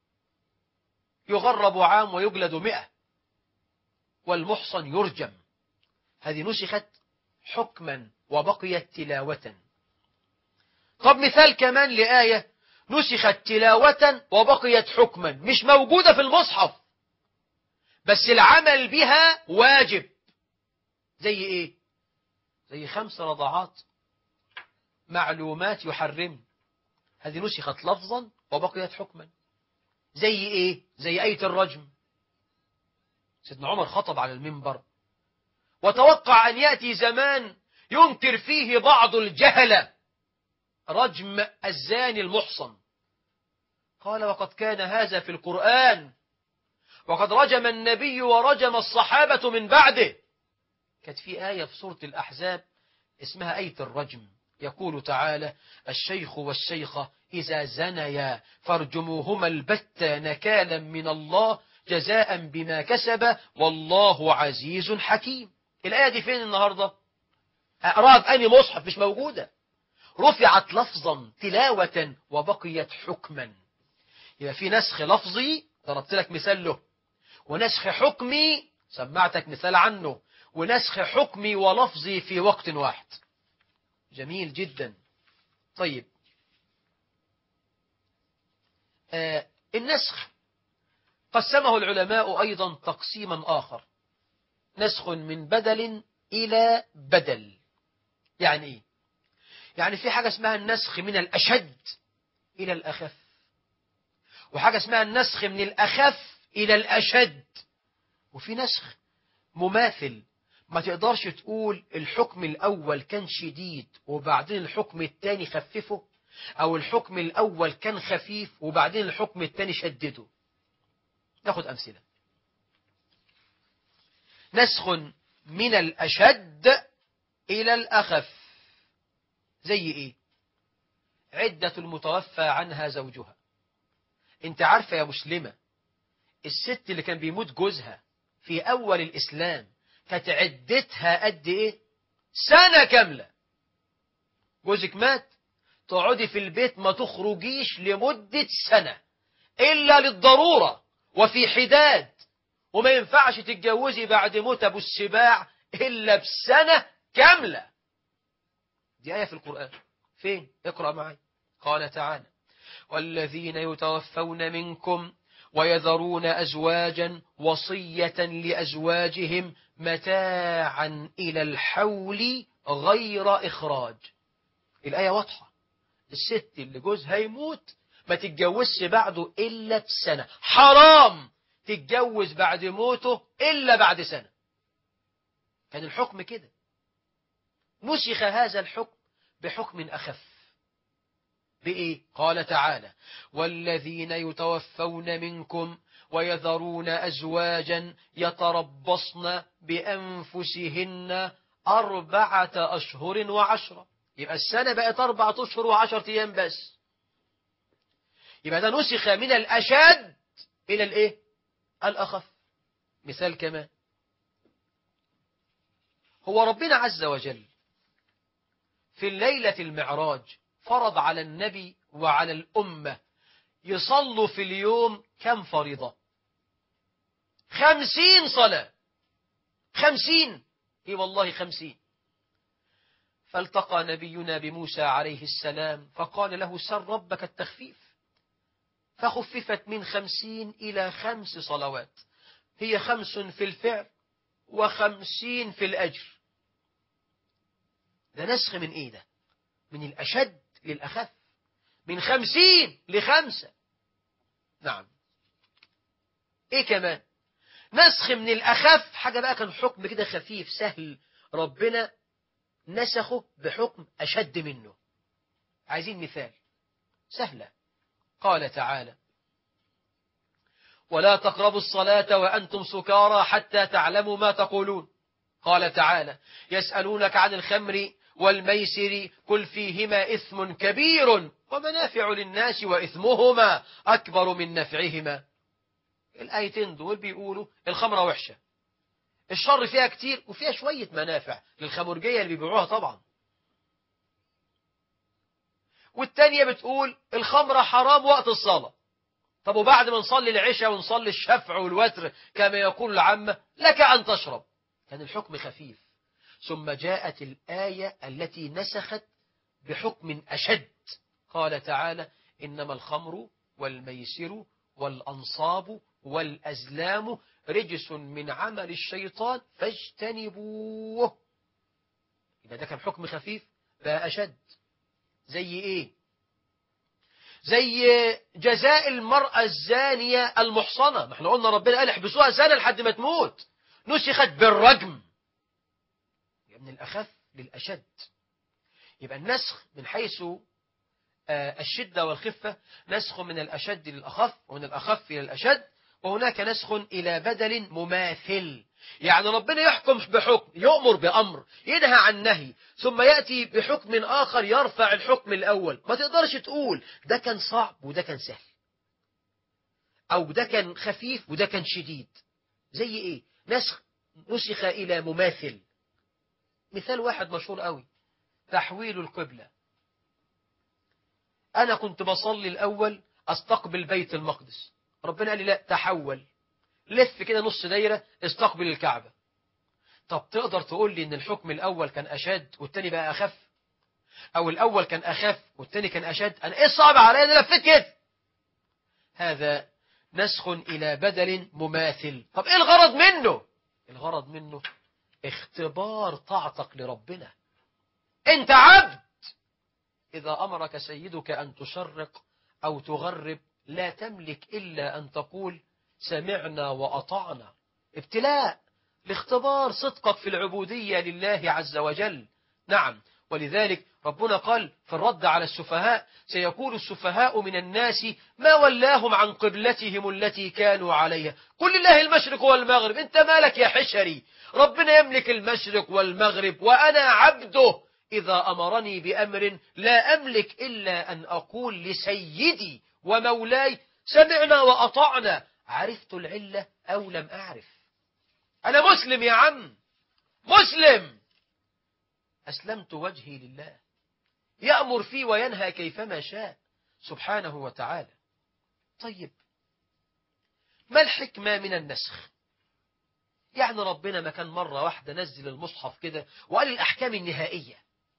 يغرب عام ويجلد مئة والمحصن يرجم هذه نسخت حكما وبقيت تلاوة طب مثال كمان لآية نسخت تلاوة وبقيت حكما مش موجودة في المصحف بس العمل بها واجب زي ايه زي خمس رضعات معلومات يحرم هذه نسخت لفظا وبقيت حكما زي ايه زي آية الرجم سيدنا عمر خطب على المنبر وتوقع أن يأتي زمان ينكر فيه بعض الجهلة رجم الزاني المحصن قال وقد كان هذا في القرآن وقد رجم النبي ورجم الصحابة من بعده كانت في آية في سورة الأحزاب اسمها آية الرجم يقول تعالى الشيخ والشيخة إذا زنيا فارجموهما البتة نكالا من الله جزاء بما كسب والله عزيز حكيم الآية دي فين النهاردة أقراها في أني مصحف مش موجودة رفعت لفظا تلاوة وبقيت حكما يبقى في نسخ لفظي ضربت لك مثال له ونسخ حكمي سمعتك مثال عنه ونسخ حكمي ولفظي في وقت واحد جميل جدا طيب آه النسخ قسمه العلماء أيضا تقسيما آخر نسخ من بدل إلى بدل يعني إيه؟ يعني في حاجة اسمها النسخ من الأشد إلى الأخف وحاجة اسمها النسخ من الأخف إلى الأشد وفي نسخ مماثل ما تقدرش تقول الحكم الأول كان شديد وبعدين الحكم الثاني خففه أو الحكم الأول كان خفيف وبعدين الحكم الثاني شدده ناخد أمثلة نسخ من الأشد إلى الأخف زي إيه عدة المتوفى عنها زوجها انت عارفة يا مسلمة الست اللي كان بيموت جوزها في أول الإسلام كانت عدتها قد إيه سنة كاملة جوزك مات تقعدي في البيت ما تخرجيش لمدة سنة إلا للضرورة وفي حداد وما ينفعش تتجوزي بعد موت أبو السباع إلا بسنة كاملة دي آية في القرآن فين اقرأ معي قال تعالى والذين يتوفون منكم ويذرون أزواجا وصية لأزواجهم متاعا إلى الحول غير إخراج الآية واضحة الست اللي جوزها يموت ما تتجوزش بعده إلا بسنة حرام تتجوز بعد موته إلا بعد سنة كان الحكم كده نسخ هذا الحكم بحكم أخف بإيه؟ قال تعالى والذين يتوفون منكم ويذرون أزواجا يتربصن بأنفسهن أربعة أشهر وعشرة يبقى السنة بقت أربعة أشهر وعشرة أيام بس يبقى ده نسخ من الأشد إلى الإيه؟ الأخف مثال كمان هو ربنا عز وجل في الليلة المعراج فرض على النبي وعلى الأمة يصلوا في اليوم كم فريضة خمسين صلاة خمسين اي والله خمسين فالتقى نبينا بموسى عليه السلام فقال له سر ربك التخفيف فخففت من خمسين إلى خمس صلوات هي خمس في الفعل وخمسين في الأجر ده نسخ من إيه ده من الأشد للأخف من خمسين لخمسة نعم إيه كمان نسخ من الأخف حاجة بقى كان حكم كده خفيف سهل ربنا نسخه بحكم أشد منه عايزين مثال سهلة قال تعالى ولا تقربوا الصلاة وأنتم سكارى حتى تعلموا ما تقولون قال تعالى يسألونك عن الخمر والميسر قل فيهما إثم كبير ومنافع للناس وإثمهما أكبر من نفعهما الآيتين دول بيقولوا الخمرة وحشة الشر فيها كتير وفيها شوية منافع للخمرجية اللي بيبيعوها طبعا والتانية بتقول الخمرة حرام وقت الصلاة طب وبعد ما نصلي العشاء ونصلي الشفع والوتر كما يقول العامة لك أن تشرب كان الحكم خفيف ثم جاءت الآية التي نسخت بحكم أشد قال تعالى إنما الخمر والميسر والأنصاب والأزلام رجس من عمل الشيطان فاجتنبوه إذا ده كان حكم خفيف بقى أشد زي إيه زي جزاء المرأة الزانية المحصنة ما احنا قلنا ربنا قال احبسوها سنة لحد ما تموت نسخت بالرجم من الأخف للأشد يبقى النسخ من حيث الشدة والخفة نسخ من الأشد للأخف ومن الأخف إلى الأشد وهناك نسخ إلى بدل مماثل يعني ربنا يحكم بحكم يؤمر بأمر ينهى عن نهي ثم يأتي بحكم آخر يرفع الحكم الأول ما تقدرش تقول ده كان صعب وده كان سهل أو ده كان خفيف وده كان شديد زي إيه نسخ نسخ إلى مماثل مثال واحد مشهور قوي تحويل القبلة أنا كنت بصلي الأول أستقبل بيت المقدس ربنا قال لي لا تحول لف كده نص دايرة استقبل الكعبة طب تقدر تقول لي ان الحكم الأول كان أشد والتاني بقى أخف أو الأول كان أخف والتاني كان أشد أنا إيه صعب عليا أنا لفيت كده هذا نسخ إلى بدل مماثل طب إيه الغرض منه الغرض منه اختبار طاعتك لربنا أنت عبد إذا أمرك سيدك أن تشرق أو تغرب لا تملك إلا أن تقول سمعنا وأطعنا ابتلاء لاختبار صدقك في العبودية لله عز وجل نعم ولذلك ربنا قال في الرد على السفهاء سيقول السفهاء من الناس ما ولاهم عن قبلتهم التي كانوا عليها قل لله المشرق والمغرب انت مالك يا حشري ربنا يملك المشرق والمغرب وأنا عبده إذا أمرني بأمر لا أملك إلا أن أقول لسيدي ومولاي سمعنا وأطعنا عرفت العلة أو لم أعرف أنا مسلم يا عم مسلم أسلمت وجهي لله يأمر فيه وينهى كيفما شاء سبحانه وتعالى طيب ما الحكمة من النسخ يعني ربنا ما كان مرة واحدة نزل المصحف كده وقال الأحكام النهائية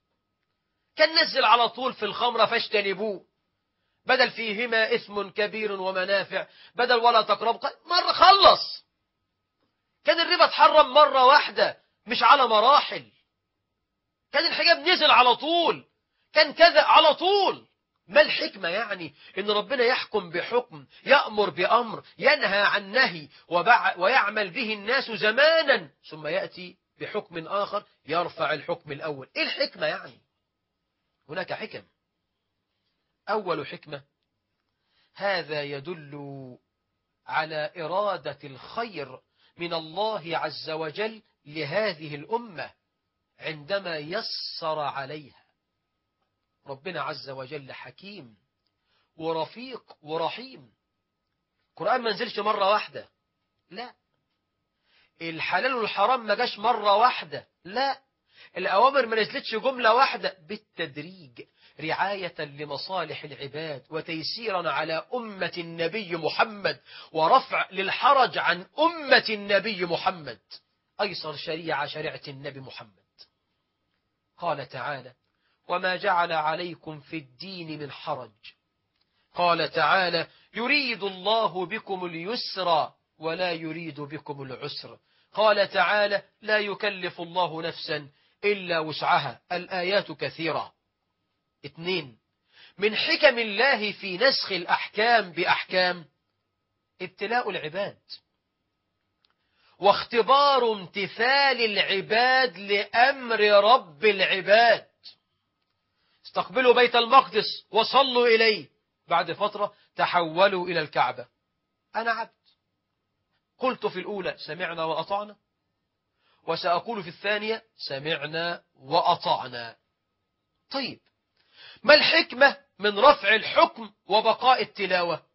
كان نزل على طول في الخمرة فاجتنبوه بدل فيهما اسم كبير ومنافع بدل ولا تقرب مرة خلص كان الربا اتحرم مرة واحدة مش على مراحل كان الحجاب نزل على طول كان كذا على طول ما الحكمة يعني إن ربنا يحكم بحكم يأمر بأمر ينهى عن نهي وبع ويعمل به الناس زمانا ثم يأتي بحكم آخر يرفع الحكم الأول إيه الحكمة يعني هناك حكم أول حكمة هذا يدل على إرادة الخير من الله عز وجل لهذه الأمة عندما يسر عليها ربنا عز وجل حكيم ورفيق ورحيم القرآن ما نزلش مرة واحدة لا الحلال والحرام ما جاش مرة واحدة لا الأوامر ما نزلتش جملة واحدة بالتدريج رعاية لمصالح العباد وتيسيرا على أمة النبي محمد ورفع للحرج عن أمة النبي محمد أيسر شريعة شريعة النبي محمد قال تعالى وما جعل عليكم في الدين من حرج قال تعالى يريد الله بكم اليسر ولا يريد بكم العسر قال تعالى لا يكلف الله نفسا إلا وسعها الآيات كثيرة اثنين من حكم الله في نسخ الأحكام بأحكام ابتلاء العباد واختبار امتثال العباد لأمر رب العباد استقبلوا بيت المقدس وصلوا إليه بعد فترة تحولوا إلى الكعبة أنا عبد قلت في الأولى سمعنا وأطعنا وسأقول في الثانية سمعنا وأطعنا طيب ما الحكمة من رفع الحكم وبقاء التلاوة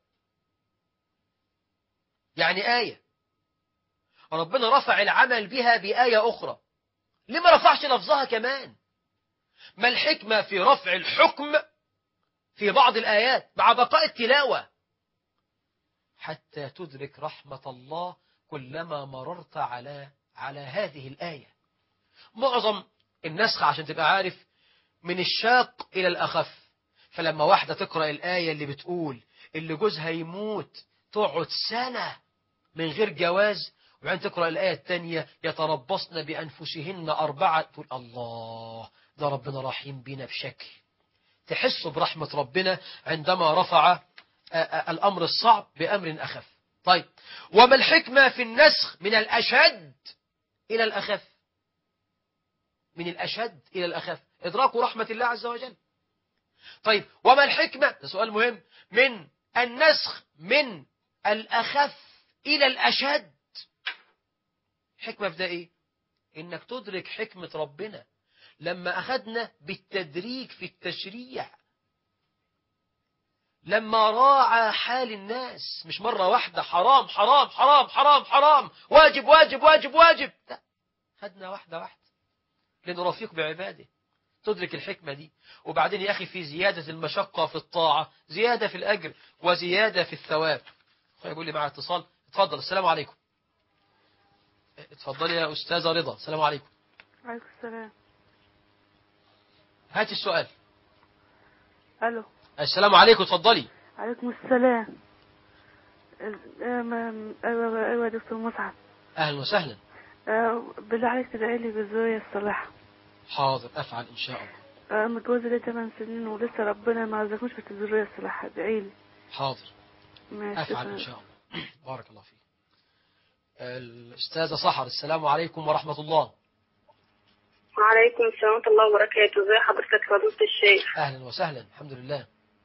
يعني آية ربنا رفع العمل بها بآية أخرى لما رفعش لفظها كمان ما الحكمة في رفع الحكم في بعض الآيات مع بقاء التلاوة حتى تدرك رحمة الله كلما مررت على على هذه الآية معظم النسخ عشان تبقى عارف من الشاق إلى الأخف فلما واحدة تقرأ الآية اللي بتقول اللي جوزها يموت تقعد سنة من غير جواز وبعدين تقرأ الآية الثانية يتربصن بأنفسهن أربعة تقول الله ده ربنا رحيم بينا بشكل تحس برحمة ربنا عندما رفع الأمر الصعب بأمر أخف طيب وما الحكمة في النسخ من الأشد إلى الأخف من الأشد إلى الأخف إدراك رحمة الله عز وجل طيب وما الحكمة ده سؤال مهم من النسخ من الأخف إلى الأشد حكمة في ده إيه إنك تدرك حكمة ربنا لما أخذنا بالتدريج في التشريع لما راعى حال الناس مش مرة واحدة حرام حرام حرام حرام حرام واجب واجب واجب واجب لا خدنا واحدة واحدة لأنه رفيق بعباده تدرك الحكمة دي وبعدين يا أخي في زيادة المشقة في الطاعة زيادة في الأجر وزيادة في الثواب يقول لي مع اتصال اتفضل السلام عليكم اتفضلي يا أستاذة رضا السلام عليكم عليكم السلام هات السؤال الو السلام عليكم اتفضلي عليكم السلام ال- آه، ما- ايوه ايوه يا دكتور مصعب أهلا وسهلا آه، بالله عليك تدعي لي بالذريه الصالحه حاضر أفعل إن شاء الله آه، متجوزه لي 8 سنين ولسه ربنا ما رزقنيش بالذريه الصالحه ادعي لي حاضر ماشي أفعل شكراً. إن شاء الله بارك الله فيك الأستاذة صحر السلام عليكم ورحمة الله وعليكم السلام ورحمة الله وبركاته ازي حضرتك يا فضيلة الشيخ أهلا وسهلا الحمد لله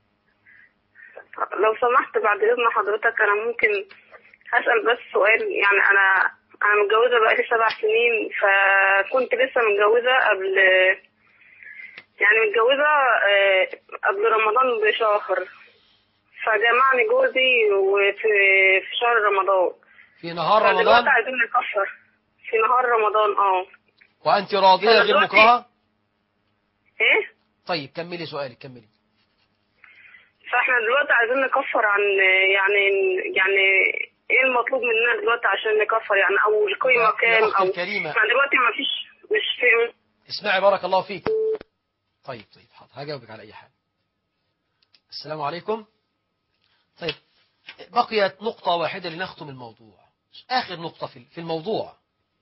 لو سمحت بعد إذن حضرتك أنا ممكن هسأل بس سؤال يعني أنا أنا متجوزة بقالي سبع سنين فكنت لسه متجوزة قبل يعني متجوزة آه، قبل رمضان بشهر فجمعني جوزي وفي في شهر رمضان في نهار فدلوقتي رمضان عايزين نكفر في نهار رمضان اه وأنت راضية غير دلوقتي- مكرهة ايه طيب كملي سؤالك كملي فاحنا دلوقتي عايزين نكفر عن يعني يعني ايه المطلوب مننا دلوقتي عشان نكفر يعني او القيمه يا كام أختي او الكريمة. يعني دلوقتي ما فيش مش في اسمعي بارك الله فيك طيب طيب حاضر هجاوبك على أي حاجة السلام عليكم طيب بقيت نقطة واحدة لنختم الموضوع آخر نقطة في في الموضوع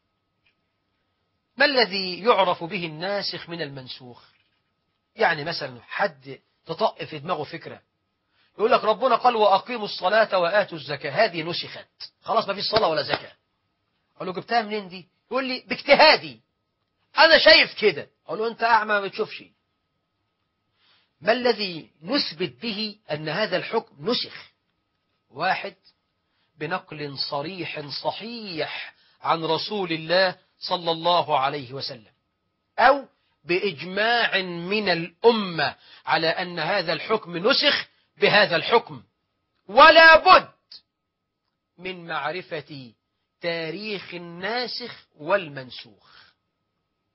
ما الذي يعرف به الناسخ من المنسوخ يعني مثلا حد تطق في دماغه فكرة يقول لك ربنا قال وأقيموا الصلاة وآتوا الزكاة هذه نسخت خلاص ما فيش صلاة ولا زكاة أقول له جبتها منين دي يقول لي باجتهادي أنا شايف كده أقول له أنت أعمى ما بتشوفش ما الذي نثبت به أن هذا الحكم نسخ واحد بنقل صريح صحيح عن رسول الله صلى الله عليه وسلم أو بإجماع من الأمة على أن هذا الحكم نسخ بهذا الحكم ولا بد من معرفة تاريخ الناسخ والمنسوخ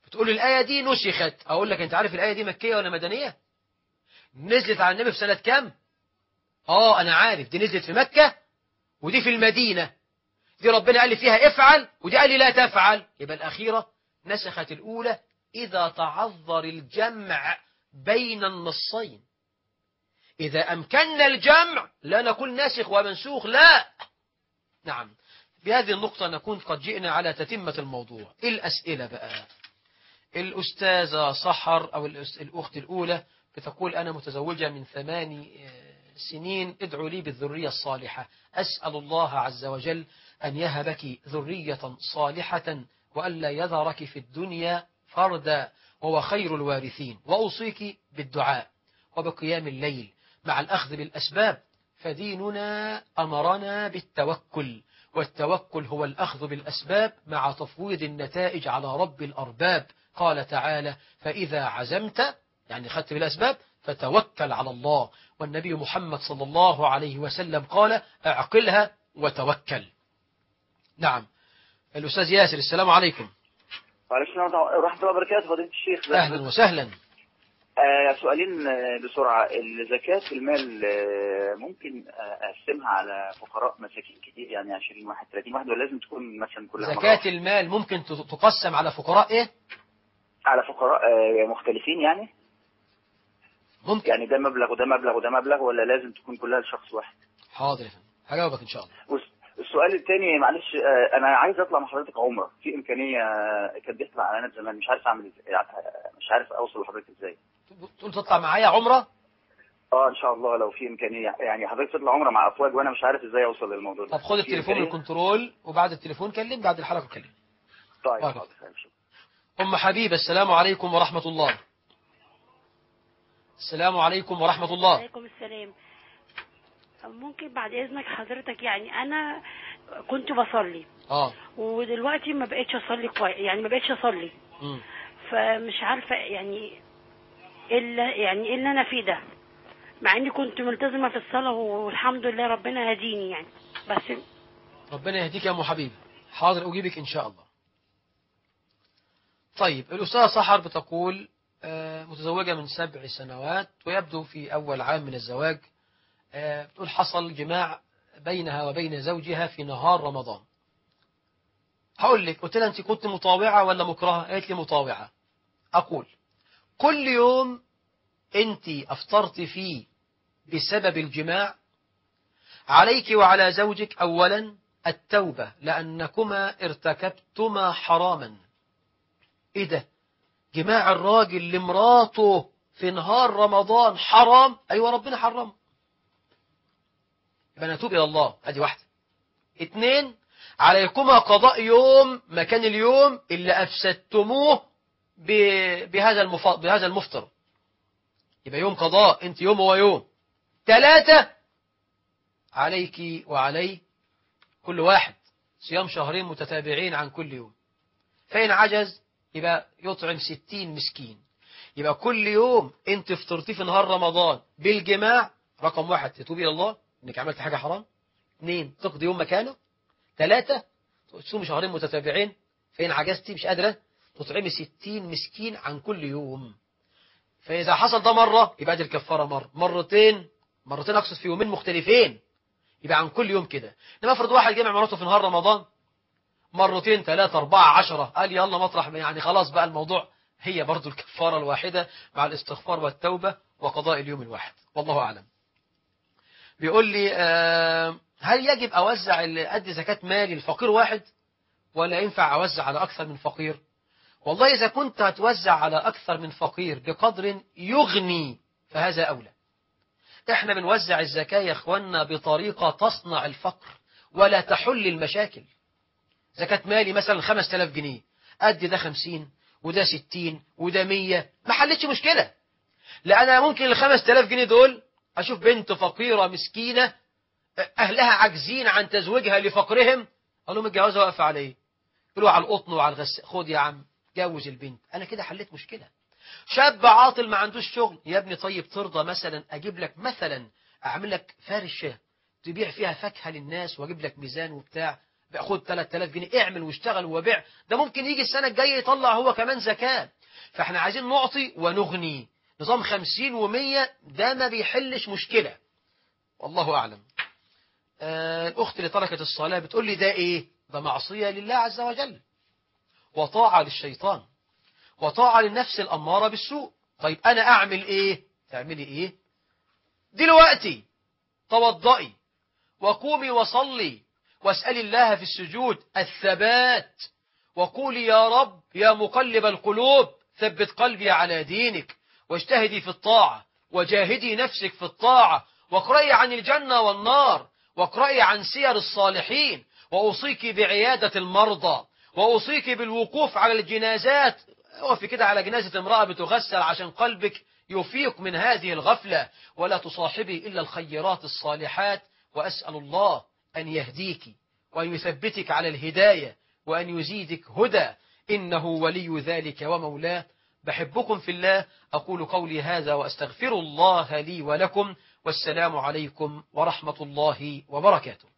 بتقول الآية دي نسخت أقول لك أنت عارف الآية دي مكية ولا مدنية نزلت على النبي في سنة كام آه أنا عارف دي نزلت في مكة ودي في المدينة دي ربنا قال لي فيها افعل ودي قال لي لا تفعل يبقى الأخيرة نسخت الأولى إذا تعذر الجمع بين النصين إذا أمكننا الجمع لا نقول ناسخ ومنسوخ لا نعم بهذه النقطة نكون قد جئنا على تتمة الموضوع إيه الأسئلة بقى الأستاذة صحر أو الأس- الأخت الأولى بتقول أنا متزوجة من ثماني آه، سنين ادعوا لي بالذرية الصالحة أسأل الله عز وجل أن يهبك ذرية صالحة وألا يذرك في الدنيا فردا وهو خير الوارثين وأوصيك بالدعاء وبقيام الليل مع الأخذ بالأسباب فديننا أمرنا بالتوكل والتوكل هو الأخذ بالأسباب مع تفويض النتائج على رب الأرباب قال تعالى فإذا عزمت يعني خدت بالأسباب فتوكل على الله والنبي محمد صلى الله عليه وسلم قال اعقلها وتوكل نعم الأستاذ ياسر السلام عليكم وعليكم السلام ورحمة الله وبركاته فضيلة الشيخ أهلا وسهلا آه سؤالين آه، بسرعة زكاة المال آه، ممكن آه، أقسمها على فقراء مساكين كتير يعني 20 واحد 30 واحد ولا لازم تكون مثلا كلها مرة زكاة واحدة؟ المال ممكن تقسم على فقراء إيه على فقراء آه، مختلفين يعني ممكن يعني ده مبلغ وده مبلغ وده مبلغ ولا لازم تكون كلها لشخص واحد حاضر يا فندم هجاوبك إن شاء الله والس- السؤال الثاني معلش آه، انا عايز اطلع مع حضرتك عمره في امكانيه آه، كانت بيطلع اعلانات زمان مش عارف اعمل ازاي يعني مش عارف اوصل لحضرتك ازاي تقول تطلع معايا عمرة اه ان شاء الله لو في امكانيه يعني حضرتك تطلع عمره مع افواج وانا مش عارف ازاي اوصل للموضوع ده طب خد في التليفون من إمكانية؟ الكنترول وبعد التليفون كلم بعد الحلقة كلم طيب طيب. حاضر، شكراً. أم حبيبة السلام عليكم ورحمة الله السلام عليكم ورحمة الله عليكم السلام ممكن بعد اذنك حضرتك يعني انا كنت بصلي آه ودلوقتي ما بقتش اصلي كويس يعني ما بقتش اصلي مم. فمش عارفه يعني الا يعني ايه اللي انا فيه ده مع اني كنت ملتزمه في الصلاه والحمد لله ربنا هديني يعني بس ربنا يهديك يا أم حبيبة حاضر أجيبك إن شاء الله طيب الأستاذة سحر بتقول آه، متزوجة من سبع سنوات ويبدو في أول عام من الزواج آه، بتقول حصل جماع بينها وبين زوجها في نهار رمضان هقول لك قلت لها أنت كنت مطاوعة ولا مكرهة قالت لي مطاوعة أقول كل يوم أنت أفطرت فيه بسبب الجماع عليك وعلى زوجك أولا التوبة لأنكما ارتكبتما حراما إيه ده جماع الراجل لمراته في نهار رمضان حرام أيوة ربنا حرم يبقى نتوب إلى الله أدي واحدة اتنين عليكما قضاء يوم مكان اليوم اللي أفسدتموه ب- بهذا المف... بهذا المفطر يبقى يوم قضاء انت يوم ويوم ثلاثة عليك وعلي كل واحد صيام شهرين متتابعين عن كل يوم فإن عجز يبقى يطعم ستين مسكين يبقى كل يوم انت فطرتي في نهار رمضان بالجماع رقم واحد تتوبي إلى الله انك عملت حاجة حرام اثنين تقضي يوم مكانه ثلاثة تصومي شهرين متتابعين فإن عجزتي مش قادرة تطعمي ستين مسكين عن كل يوم فإذا حصل ده مرة يبقى دي الكفارة مرة مرتين مرتين أقصد في يومين مختلفين يبقى عن كل يوم كده انما افرض واحد جمع مراته في نهار رمضان مرتين ثلاثة أربعة عشرة قال يلا مطرح يعني خلاص بقى الموضوع هي برضو الكفارة الواحدة مع الاستغفار والتوبة وقضاء اليوم الواحد والله أعلم بيقول لي آه، هل يجب أوزع اللي أدي زكاة مالي الفقير واحد ولا ينفع أوزع على أكثر من فقير والله إذا كنت هتوزع على أكثر من فقير بقدر يغني فهذا أولى احنا بنوزع الزكاة يا اخوانا بطريقة تصنع الفقر ولا تحل المشاكل زكاة مالي مثلا 5000 جنيه أدي ده 50 وده 60 وده 100 ما حلتش مشكلة لأن أنا ممكن ال 5000 جنيه دول أشوف بنت فقيرة مسكينة أهلها عاجزين عن تزويجها لفقرهم أقول لهم الجوازة واقفة على إيه؟ يقولوا على القطن وعلى الغسالة خد يا عم جوز البنت أنا كده حليت مشكلة شاب عاطل ما عندوش شغل يا ابني طيب ترضى مثلا اجيب لك مثلا اعمل لك فارشه تبيع فيها فاكهه للناس واجيب لك ميزان وبتاع بقى خد 3000 جنيه اعمل واشتغل وبيع ده ممكن يجي السنة الجاية يطلع هو كمان زكاة فاحنا عايزين نعطي ونغني نظام 50 و100 ده ما بيحلش مشكلة والله أعلم آه الأخت اللي تركت الصلاة بتقول لي ده إيه ده معصية لله عز وجل وطاعة للشيطان وطاعة للنفس الأمارة بالسوء طيب أنا أعمل إيه تعملي إيه دلوقتي توضئي وقومي وصلي واسألي الله في السجود الثبات وقولي يا رب يا مقلب القلوب ثبت قلبي على دينك واجتهدي في الطاعة وجاهدي نفسك في الطاعة واقرأي عن الجنة والنار واقرأي عن سير الصالحين وأوصيك بعيادة المرضى وأوصيك بالوقوف على الجنازات وفي كده على جنازة امرأة بتغسل عشان قلبك يفيق من هذه الغفلة ولا تصاحبي إلا الخيرات الصالحات وأسأل الله أن يهديك وأن يثبتك على الهداية وأن يزيدك هدى إنه ولي ذلك ومولاه بحبكم في الله أقول قولي هذا وأستغفر الله لي ولكم والسلام عليكم ورحمة الله وبركاته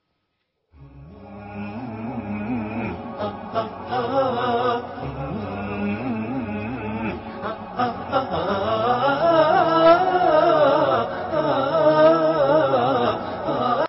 ah, ah, ah.